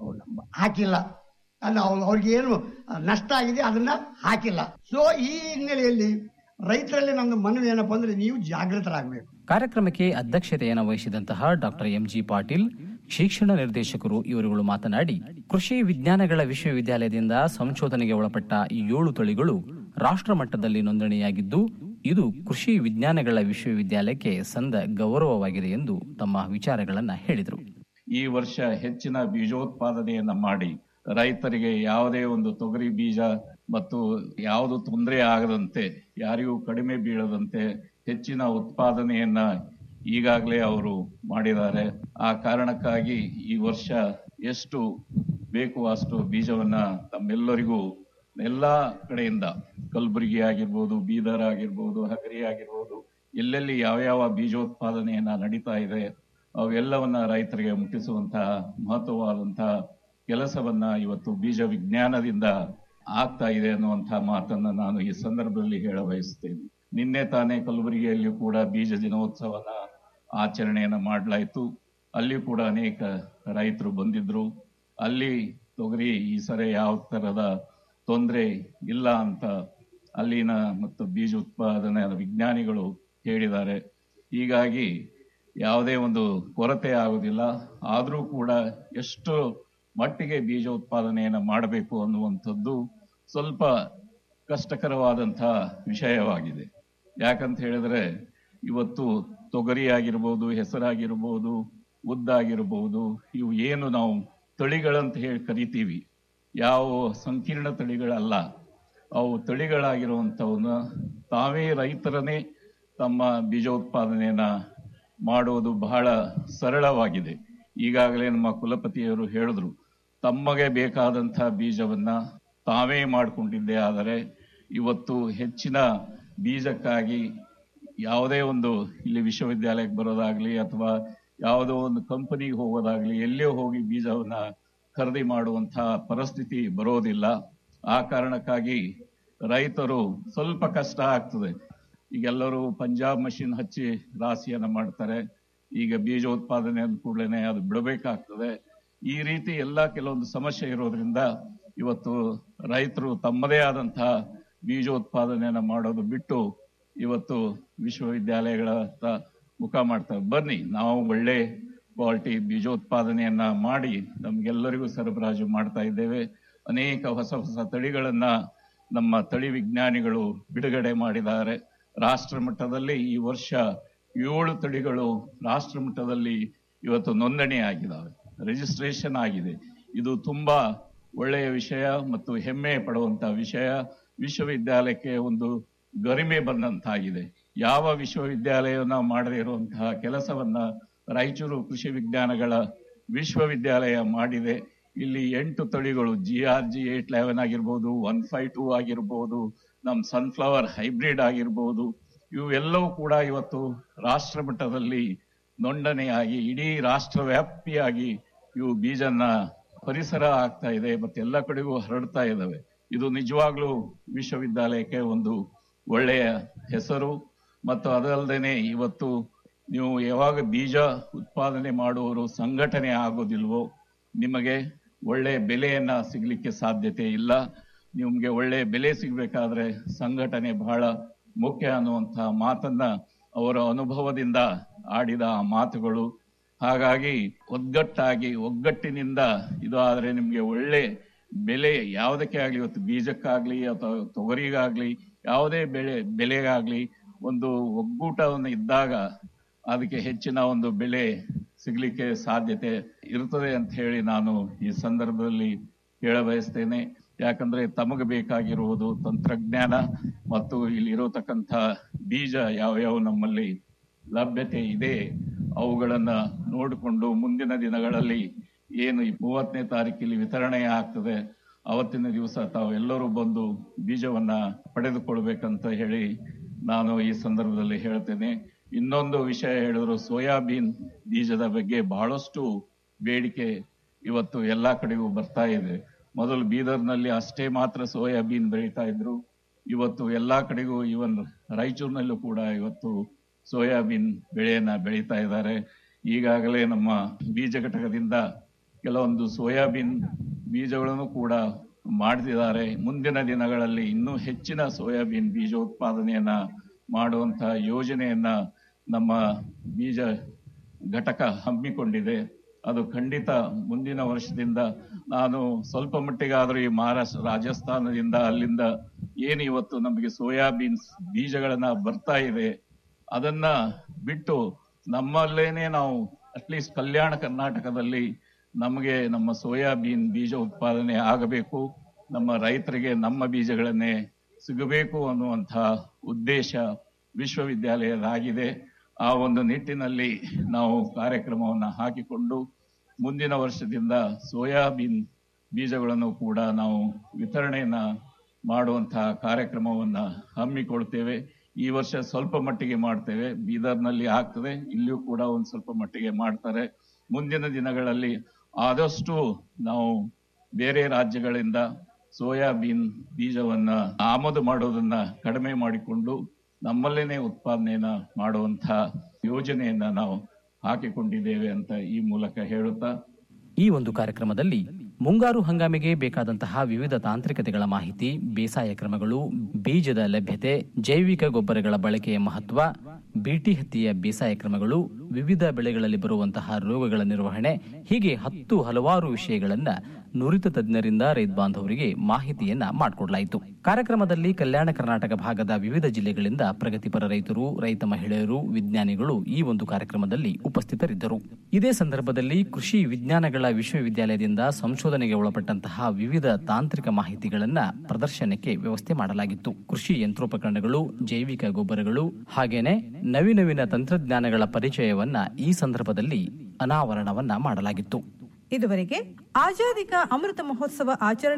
ಹಾಕಿಲ್ಲ ಅಲ್ಲ ಅವ್ರು- ಅವ್ರಿಗೆ ಏನು ನಷ್ಟ ಆಗಿದೆ ಅದನ್ನ ಹಾಕಿಲ್ಲ ಸೊ ಈ ಹಿನ್ನೆಲೆಯಲ್ಲಿ ರೈತರಲ್ಲಿ ನನ್ನ ಮನವಿ ಏನಪ್ಪಾ ಅಂದ್ರೆ ನೀವು ಜಾಗೃತರಾಗಬೇಕು ಕಾರ್ಯಕ್ರಮಕ್ಕೆ ಅಧ್ಯಕ್ಷತೆಯನ್ನು ವಹಿಸಿದಂತಹ ಡಾಕ್ಟರ್ ಎಂಜಿ ಪಾಟೀಲ್ ಶಿಕ್ಷಣ ನಿರ್ದೇಶಕರು ಇವರುಗಳು ಮಾತನಾಡಿ ಕೃಷಿ ವಿಜ್ಞಾನಗಳ ವಿಶ್ವವಿದ್ಯಾಲಯದಿಂದ ಸಂಶೋಧನೆಗೆ ಒಳಪಟ್ಟ ಈ ಏಳು ತಳಿಗಳು ರಾಷ್ಟ್ರ ಮಟ್ಟದಲ್ಲಿ ನೋಂದಣಿಯಾಗಿದ್ದು ಇದು ಕೃಷಿ ವಿಜ್ಞಾನಗಳ ವಿಶ್ವವಿದ್ಯಾಲಯಕ್ಕೆ ಸಂದ ಗೌರವವಾಗಿದೆ ಎಂದು ತಮ್ಮ ವಿಚಾರಗಳನ್ನು ಹೇಳಿದರು ಈ ವರ್ಷ ಹೆಚ್ಚಿನ ಬೀಜೋತ್ಪಾದನೆಯನ್ನ ಮಾಡಿ ರೈತರಿಗೆ ಯಾವುದೇ ಒಂದು ತೊಗರಿ ಬೀಜ ಮತ್ತು ಯಾವುದು ತೊಂದರೆ ಆಗದಂತೆ ಯಾರಿಗೂ ಕಡಿಮೆ ಬೀಳದಂತೆ ಹೆಚ್ಚಿನ ಉತ್ಪಾದನೆಯನ್ನ ಈಗಾಗಲೇ ಅವರು ಮಾಡಿದ್ದಾರೆ ಆ ಕಾರಣಕ್ಕಾಗಿ ಈ ವರ್ಷ ಎಷ್ಟು ಬೇಕು ಅಷ್ಟು ಬೀಜವನ್ನ ತಮ್ಮೆಲ್ಲರಿಗೂ ಎಲ್ಲಾ ಕಡೆಯಿಂದ ಕಲಬುರಗಿ ಆಗಿರ್ಬೋದು ಬೀದರ್ ಆಗಿರ್ಬೋದು ಹಗರಿ ಆಗಿರ್ಬೋದು ಎಲ್ಲೆಲ್ಲಿ ಯಾವ್ಯಾವ ಬೀಜೋತ್ಪಾದನೆಯನ್ನ ನಡೀತಾ ಇದೆ ಅವೆಲ್ಲವನ್ನ ರೈತರಿಗೆ ಮುಟ್ಟಿಸುವಂತಹ ಮಹತ್ವವಾದಂತಹ ಕೆಲಸವನ್ನ ಇವತ್ತು ಬೀಜ ವಿಜ್ಞಾನದಿಂದ ಆಗ್ತಾ ಇದೆ ಅನ್ನುವಂತಹ ಮಾತನ್ನ ನಾನು ಈ ಸಂದರ್ಭದಲ್ಲಿ ಹೇಳ ಬಯಸ್ತೇನೆ ನಿನ್ನೆ ತಾನೇ ಕಲಬುರಗಿಯಲ್ಲಿ ಕೂಡ ಬೀಜ ದಿನೋತ್ಸವನ ಆಚರಣೆಯನ್ನ ಮಾಡಲಾಯಿತು ಅಲ್ಲಿ ಕೂಡ ಅನೇಕ ರೈತರು ಬಂದಿದ್ರು ಅಲ್ಲಿ ತೊಗರಿ ಈ ಸರಿ ಯಾವ ತರದ ತೊಂದರೆ ಇಲ್ಲ ಅಂತ ಅಲ್ಲಿನ ಮತ್ತು ಬೀಜ ಉತ್ಪಾದನೆ ವಿಜ್ಞಾನಿಗಳು ಹೇಳಿದ್ದಾರೆ ಹೀಗಾಗಿ ಯಾವುದೇ ಒಂದು ಕೊರತೆ ಆಗುವುದಿಲ್ಲ ಆದರೂ ಕೂಡ ಎಷ್ಟು ಮಟ್ಟಿಗೆ ಬೀಜ ಉತ್ಪಾದನೆಯನ್ನು ಮಾಡಬೇಕು ಅನ್ನುವಂಥದ್ದು ಸ್ವಲ್ಪ ಕಷ್ಟಕರವಾದಂತಹ ವಿಷಯವಾಗಿದೆ ಯಾಕಂತ ಹೇಳಿದ್ರೆ ಇವತ್ತು ತೊಗರಿ ಆಗಿರ್ಬೋದು ಹೆಸರಾಗಿರ್ಬೋದು ಉದ್ದಾಗಿರ್ಬೋದು ಇವು ಏನು ನಾವು ತಳಿಗಳಂತ ಹೇಳಿ ಕರಿತೀವಿ ಯಾವ ಸಂಕೀರ್ಣ ತಳಿಗಳಲ್ಲ ಅವು ತಳಿಗಳಾಗಿರುವಂಥವನ್ನ ತಾವೇ ರೈತರನ್ನೇ ತಮ್ಮ ಬೀಜೋತ್ಪಾದನೆಯನ್ನ ಮಾಡುವುದು ಬಹಳ ಸರಳವಾಗಿದೆ ಈಗಾಗಲೇ ನಮ್ಮ ಕುಲಪತಿಯವರು ಹೇಳಿದ್ರು ತಮಗೆ ಬೇಕಾದಂತಹ ಬೀಜವನ್ನ ತಾವೇ ಮಾಡಿಕೊಂಡಿದ್ದೇ ಆದರೆ ಇವತ್ತು ಹೆಚ್ಚಿನ ಬೀಜಕ್ಕಾಗಿ ಯಾವುದೇ ಒಂದು ಇಲ್ಲಿ ವಿಶ್ವವಿದ್ಯಾಲಯಕ್ಕೆ ಬರೋದಾಗ್ಲಿ ಅಥವಾ ಯಾವುದೋ ಒಂದು ಕಂಪನಿಗೆ ಹೋಗೋದಾಗ್ಲಿ ಎಲ್ಲೇ ಹೋಗಿ ಬೀಜವನ್ನ ಖರೀದಿ ಮಾಡುವಂತಹ ಪರಿಸ್ಥಿತಿ ಬರೋದಿಲ್ಲ ಆ ಕಾರಣಕ್ಕಾಗಿ ರೈತರು ಸ್ವಲ್ಪ ಕಷ್ಟ ಆಗ್ತದೆ ಈಗೆಲ್ಲರೂ ಪಂಜಾಬ್ ಮಷಿನ್ ಹಚ್ಚಿ ರಾಶಿಯನ್ನ ಮಾಡ್ತಾರೆ ಈಗ ಬೀಜೋತ್ಪಾದನೆ ಅಂದ ಕೂಡಲೇ ಅದು ಬಿಡಬೇಕಾಗ್ತದೆ ಈ ರೀತಿ ಎಲ್ಲ ಕೆಲವೊಂದು ಸಮಸ್ಯೆ ಇರೋದ್ರಿಂದ ಇವತ್ತು ರೈತರು ತಮ್ಮದೇ ಆದಂತಹ ಬೀಜೋತ್ಪಾದನೆಯನ್ನ ಮಾಡೋದು ಬಿಟ್ಟು ಇವತ್ತು ವಿಶ್ವವಿದ್ಯಾಲಯಗಳ ಹತ್ರ ಮುಖ ಮಾಡ್ತಾರೆ ಬನ್ನಿ ನಾವು ಒಳ್ಳೆ ಕ್ವಾಲಿಟಿ ಬೀಜೋತ್ಪಾದನೆಯನ್ನ ಮಾಡಿ ನಮ್ಗೆಲ್ಲರಿಗೂ ಸರಬರಾಜು ಮಾಡ್ತಾ ಇದ್ದೇವೆ ಅನೇಕ ಹೊಸ ಹೊಸ ತಳಿಗಳನ್ನ ನಮ್ಮ ತಳಿ ವಿಜ್ಞಾನಿಗಳು ಬಿಡುಗಡೆ ಮಾಡಿದ್ದಾರೆ ರಾಷ್ಟ್ರ ಮಟ್ಟದಲ್ಲಿ ಈ ವರ್ಷ ಏಳು ತಳಿಗಳು ರಾಷ್ಟ್ರ ಮಟ್ಟದಲ್ಲಿ ಇವತ್ತು ನೋಂದಣಿ ಆಗಿದ್ದಾವೆ ರಿಜಿಸ್ಟ್ರೇಷನ್ ಆಗಿದೆ ಇದು ತುಂಬಾ ಒಳ್ಳೆಯ ವಿಷಯ ಮತ್ತು ಹೆಮ್ಮೆ ಪಡುವಂತಹ ವಿಷಯ ವಿಶ್ವವಿದ್ಯಾಲಯಕ್ಕೆ ಒಂದು ಗರಿಮೆ ಬಂದಂತಾಗಿದೆ ಯಾವ ವಿಶ್ವವಿದ್ಯಾಲಯವನ್ನ ಮಾಡದೇ ಇರುವಂತಹ ಕೆಲಸವನ್ನ ರಾಯಚೂರು ಕೃಷಿ ವಿಜ್ಞಾನಗಳ ವಿಶ್ವವಿದ್ಯಾಲಯ ಮಾಡಿದೆ ಇಲ್ಲಿ ಎಂಟು ತಳಿಗಳು G R G eight eleven ಆಗಿರ್ಬೋದು ಒನ್ ಫೈವ್ ಟೂ ಆಗಿರ್ಬೋದು ನಮ್ ಸನ್ಫ್ಲವರ್ ಹೈಬ್ರಿಡ್ ಆಗಿರ್ಬೋದು ಇವೆಲ್ಲವೂ ಕೂಡ ಇವತ್ತು ರಾಷ್ಟ್ರ ಮಟ್ಟದಲ್ಲಿ ನೋಂದಣಿಯಾಗಿ ಇಡೀ ರಾಷ್ಟ್ರ ವ್ಯಾಪ್ತಿಯಾಗಿ ಇವು ಬೀಜನ್ನ ಪರಿಸರ ಆಗ್ತಾ ಇದೆ ಮತ್ತೆ ಎಲ್ಲ ಕಡೆಗೂ ಹರಡ್ತಾ ಇದಾವೆ ಇದು ನಿಜವಾಗ್ಲೂ ವಿಶ್ವವಿದ್ಯಾಲಯಕ್ಕೆ ಒಂದು ಒಳ್ಳೆಯ ಹೆಸರು ಮತ್ತು ಅದಲ್ಲದೆ ಇವತ್ತು ನೀವು ಯಾವಾಗ ಬೀಜ ಉತ್ಪಾದನೆ ಮಾಡುವವರು ಸಂಘಟನೆ ಆಗೋದಿಲ್ವೋ ನಿಮಗೆ ಒಳ್ಳೆ ಬೆಲೆಯನ್ನ ಸಿಗ್ಲಿಕ್ಕೆ ಸಾಧ್ಯತೆ ಇಲ್ಲ ನಿಮ್ಗೆ ಒಳ್ಳೆ ಬೆಲೆ ಸಿಗ್ಬೇಕಾದ್ರೆ ಸಂಘಟನೆ ಬಹಳ ಮುಖ್ಯ ಅನ್ನುವಂತಹ ಮಾತನ್ನ ಅವರ ಅನುಭವದಿಂದ ಆಡಿದ ಆ ಮಾತುಗಳು ಹಾಗಾಗಿ ಒಗ್ಗಟ್ಟಾಗಿ ಒಗ್ಗಟ್ಟಿನಿಂದ ಇದು ಆದ್ರೆ ನಿಮ್ಗೆ ಒಳ್ಳೆ ಬೆಲೆ ಯಾವುದಕ್ಕೆ ಆಗ್ಲಿ ಇವತ್ತು ಬೀಜಕ್ಕಾಗ್ಲಿ ಅಥವಾ ತೊಗರಿಗಾಗ್ಲಿ ಯಾವುದೇ ಬೆಳೆ ಬೆಲೆಗಾಗ್ಲಿ ಒಂದು ಒಗ್ಗೂಟವನ್ನು ಇದ್ದಾಗ ಅದಕ್ಕೆ ಹೆಚ್ಚಿನ ಒಂದು ಬೆಲೆ ಸಿಗ್ಲಿಕ್ಕೆ ಸಾಧ್ಯತೆ ಇರ್ತದೆ ಅಂತ ಹೇಳಿ ನಾನು ಈ ಸಂದರ್ಭದಲ್ಲಿ ಹೇಳ ಬಯಸ್ತೇನೆ ಯಾಕಂದ್ರೆ ತಮಗೆ ಬೇಕಾಗಿರುವುದು ತಂತ್ರಜ್ಞಾನ ಮತ್ತು ಇಲ್ಲಿ ಇರತಕ್ಕಂಥ ಬೀಜ ಯಾವ ಯಾವ ನಮ್ಮಲ್ಲಿ ಲಭ್ಯತೆ ಇದೆ ಅವುಗಳನ್ನ ನೋಡಿಕೊಂಡು ಮುಂದಿನ ದಿನಗಳಲ್ಲಿ ಏನು ಈ ಮೂವತ್ತನೇ ತಾರೀಕಿಲ್ಲಿ ವಿತರಣೆ ಆಗ್ತದೆ ಅವತ್ತಿನ ದಿವಸ ತಾವೆಲ್ಲರೂ ಬಂದು ಬೀಜವನ್ನ ಪಡೆದುಕೊಳ್ಬೇಕಂತ ಹೇಳಿ ನಾನು ಈ ಸಂದರ್ಭದಲ್ಲಿ ಹೇಳ್ತೇನೆ ಇನ್ನೊಂದು ವಿಷಯ ಹೇಳಿದ್ರು ಸೋಯಾಬೀನ್ ಬೀಜದ ಬಗ್ಗೆ ಬಹಳಷ್ಟು ಬೇಡಿಕೆ ಇವತ್ತು ಎಲ್ಲಾ ಕಡೆಗೂ ಬರ್ತಾ ಇದೆ ಮೊದಲು ಬೀದರ್ನಲ್ಲಿ ಅಷ್ಟೇ ಮಾತ್ರ ಸೋಯಾಬೀನ್ ಬೆಳೀತಾ ಇದ್ರು ಇವತ್ತು ಎಲ್ಲಾ ಕಡೆಗೂ ಇವನ್ ರಾಯಚೂರಿನಲ್ಲೂ ಕೂಡ ಇವತ್ತು ಸೋಯಾಬೀನ್ ಬೆಳೆಯನ್ನ ಬೆಳೀತಾ ಇದ್ದಾರೆ ಈಗಾಗಲೇ ನಮ್ಮ ಬೀಜ ಘಟಕದಿಂದ ಕೆಲವೊಂದು ಸೋಯಾಬೀನ್ ಬೀಜಗಳನ್ನು ಕೂಡ ಮಾಡ್ತಿದ್ದಾರೆ ಮುಂದಿನ ದಿನಗಳಲ್ಲಿ ಇನ್ನೂ ಹೆಚ್ಚಿನ ಸೋಯಾಬೀನ್ ಬೀಜೋತ್ಪಾದನೆಯನ್ನ ಮಾಡುವಂತಹ ಯೋಜನೆಯನ್ನ ನಮ್ಮ ಬೀಜ ಘಟಕ ಹಮ್ಮಿಕೊಂಡಿದೆ ಅದು ಖಂಡಿತ ಮುಂದಿನ ವರ್ಷದಿಂದ ನಾನು ಸ್ವಲ್ಪ ಮಟ್ಟಿಗಾದ್ರೂ ಈ ಮಹಾರಾಷ್ಟ್ರ ರಾಜಸ್ಥಾನದಿಂದ ಅಲ್ಲಿಂದ ಏನು ಇವತ್ತು ನಮಗೆ ಸೋಯಾಬೀನ್ಸ್ ಬೀಜಗಳನ್ನ ಬರ್ತಾ ಇದೆ ಅದನ್ನ ಬಿಟ್ಟು ನಮ್ಮಲ್ಲೇನೆ ನಾವು ಅಟ್ಲೀಸ್ಟ್ ಕಲ್ಯಾಣ ಕರ್ನಾಟಕದಲ್ಲಿ ನಮಗೆ ನಮ್ಮ ಸೋಯಾಬೀನ್ ಬೀಜ ಉತ್ಪಾದನೆ ಆಗಬೇಕು ನಮ್ಮ ರೈತರಿಗೆ ನಮ್ಮ ಬೀಜಗಳನ್ನೇ ಸಿಗಬೇಕು ಅನ್ನುವಂತಹ ಉದ್ದೇಶ ವಿಶ್ವವಿದ್ಯಾಲಯದಾಗಿದೆ ಆ ಒಂದು ನಿಟ್ಟಿನಲ್ಲಿ ನಾವು ಕಾರ್ಯಕ್ರಮವನ್ನ ಹಾಕಿಕೊಂಡು ಮುಂದಿನ ವರ್ಷದಿಂದ ಸೋಯಾಬೀನ್ ಬೀಜಗಳನ್ನು ಕೂಡ ನಾವು ವಿತರಣೆಯನ್ನ ಮಾಡುವಂತಹ ಕಾರ್ಯಕ್ರಮವನ್ನ ಹಮ್ಮಿಕೊಳ್ತೇವೆ ಈ ವರ್ಷ ಸ್ವಲ್ಪ ಮಟ್ಟಿಗೆ ಮಾಡ್ತೇವೆ ಬೀದರ್ನಲ್ಲಿ ಆಗ್ತದೆ ಇಲ್ಲಿಯೂ ಕೂಡ ಒಂದು ಸ್ವಲ್ಪ ಮಟ್ಟಿಗೆ ಮಾಡ್ತಾರೆ ಮುಂದಿನ ದಿನಗಳಲ್ಲಿ ಆದಷ್ಟು ನಾವು ಬೇರೆ ರಾಜ್ಯಗಳಿಂದ ಸೋಯಾಬೀನ್ ಬೀಜವನ್ನ ಆಮದು ಮಾಡೋದನ್ನ ಕಡಿಮೆ ಮಾಡಿಕೊಂಡು ನಮ್ಮಲ್ಲೇನೆ ಉತ್ಪಾದನೆಯನ್ನ ಮಾಡುವಂತಹ ಯೋಜನೆಯನ್ನ ನಾವು ಹಾಕಿಕೊಂಡಿದ್ದೇವೆ ಅಂತ ಈ ಮೂಲಕ ಹೇಳುತ್ತಾ ಈ ಒಂದು ಕಾರ್ಯಕ್ರಮದಲ್ಲಿ ಮುಂಗಾರು ಹಂಗಾಮಿಗೆ ಬೇಕಾದಂತಹ ವಿವಿಧ ತಾಂತ್ರಿಕತೆಗಳ ಮಾಹಿತಿ ಬೇಸಾಯ ಕ್ರಮಗಳು ಬೀಜದ ಲಭ್ಯತೆ ಜೈವಿಕ ಗೊಬ್ಬರಗಳ ಬಳಕೆಯ ಮಹತ್ವ ಬೀಟಿ ಹತ್ತಿಯ ಬೇಸಾಯ ಕ್ರಮಗಳು ವಿವಿಧ ಬೆಳೆಗಳಲ್ಲಿ ಬರುವಂತಹ ರೋಗಗಳ ನಿರ್ವಹಣೆ ಹೀಗೆ ಹತ್ತು ಹಲವಾರು ವಿಷಯಗಳನ್ನ ನುರಿತ ತಜ್ಞರಿಂದ ರೈತ ಬಾಂಧವರಿಗೆ ಮಾಹಿತಿಯನ್ನ ಮಾಡಿಕೊಡಲಾಯಿತು ಕಾರ್ಯಕ್ರಮದಲ್ಲಿ ಕಲ್ಯಾಣ ಕರ್ನಾಟಕ ಭಾಗದ ವಿವಿಧ ಜಿಲ್ಲೆಗಳಿಂದ ಪ್ರಗತಿಪರ ರೈತರು ರೈತ ಮಹಿಳೆಯರು ವಿಜ್ಞಾನಿಗಳು ಈ ಒಂದು ಕಾರ್ಯಕ್ರಮದಲ್ಲಿ ಉಪಸ್ಥಿತರಿದ್ದರು ಇದೇ ಸಂದರ್ಭದಲ್ಲಿ ಕೃಷಿ ವಿಜ್ಞಾನಗಳ ವಿಶ್ವವಿದ್ಯಾಲಯದಿಂದ ಸಂಶೋಧನೆಗೆ ಒಳಪಟ್ಟಂತಹ ವಿವಿಧ ತಾಂತ್ರಿಕ ಮಾಹಿತಿಗಳನ್ನ ಪ್ರದರ್ಶನಕ್ಕೆ ವ್ಯವಸ್ಥೆ ಮಾಡಲಾಗಿತ್ತು ಕೃಷಿ ಯಂತ್ರೋಪಕರಣಗಳು ಜೈವಿಕ ಗೊಬ್ಬರಗಳು ಹಾಗೇನೆ ನವೀನವೀನ ತಂತ್ರಜ್ಞಾನಗಳ ಪರಿಚಯವನ್ನ ಈ ಸಂದರ್ಭದಲ್ಲಿ ಅನಾವರಣವನ್ನ ಮಾಡಲಾಗಿತ್ತು ಇದುವರೆಗೆ ಆಜಾದಿ ಕಾ ಅಮೃತ ಮಹೋತ್ಸವ ಆಚರಣೆ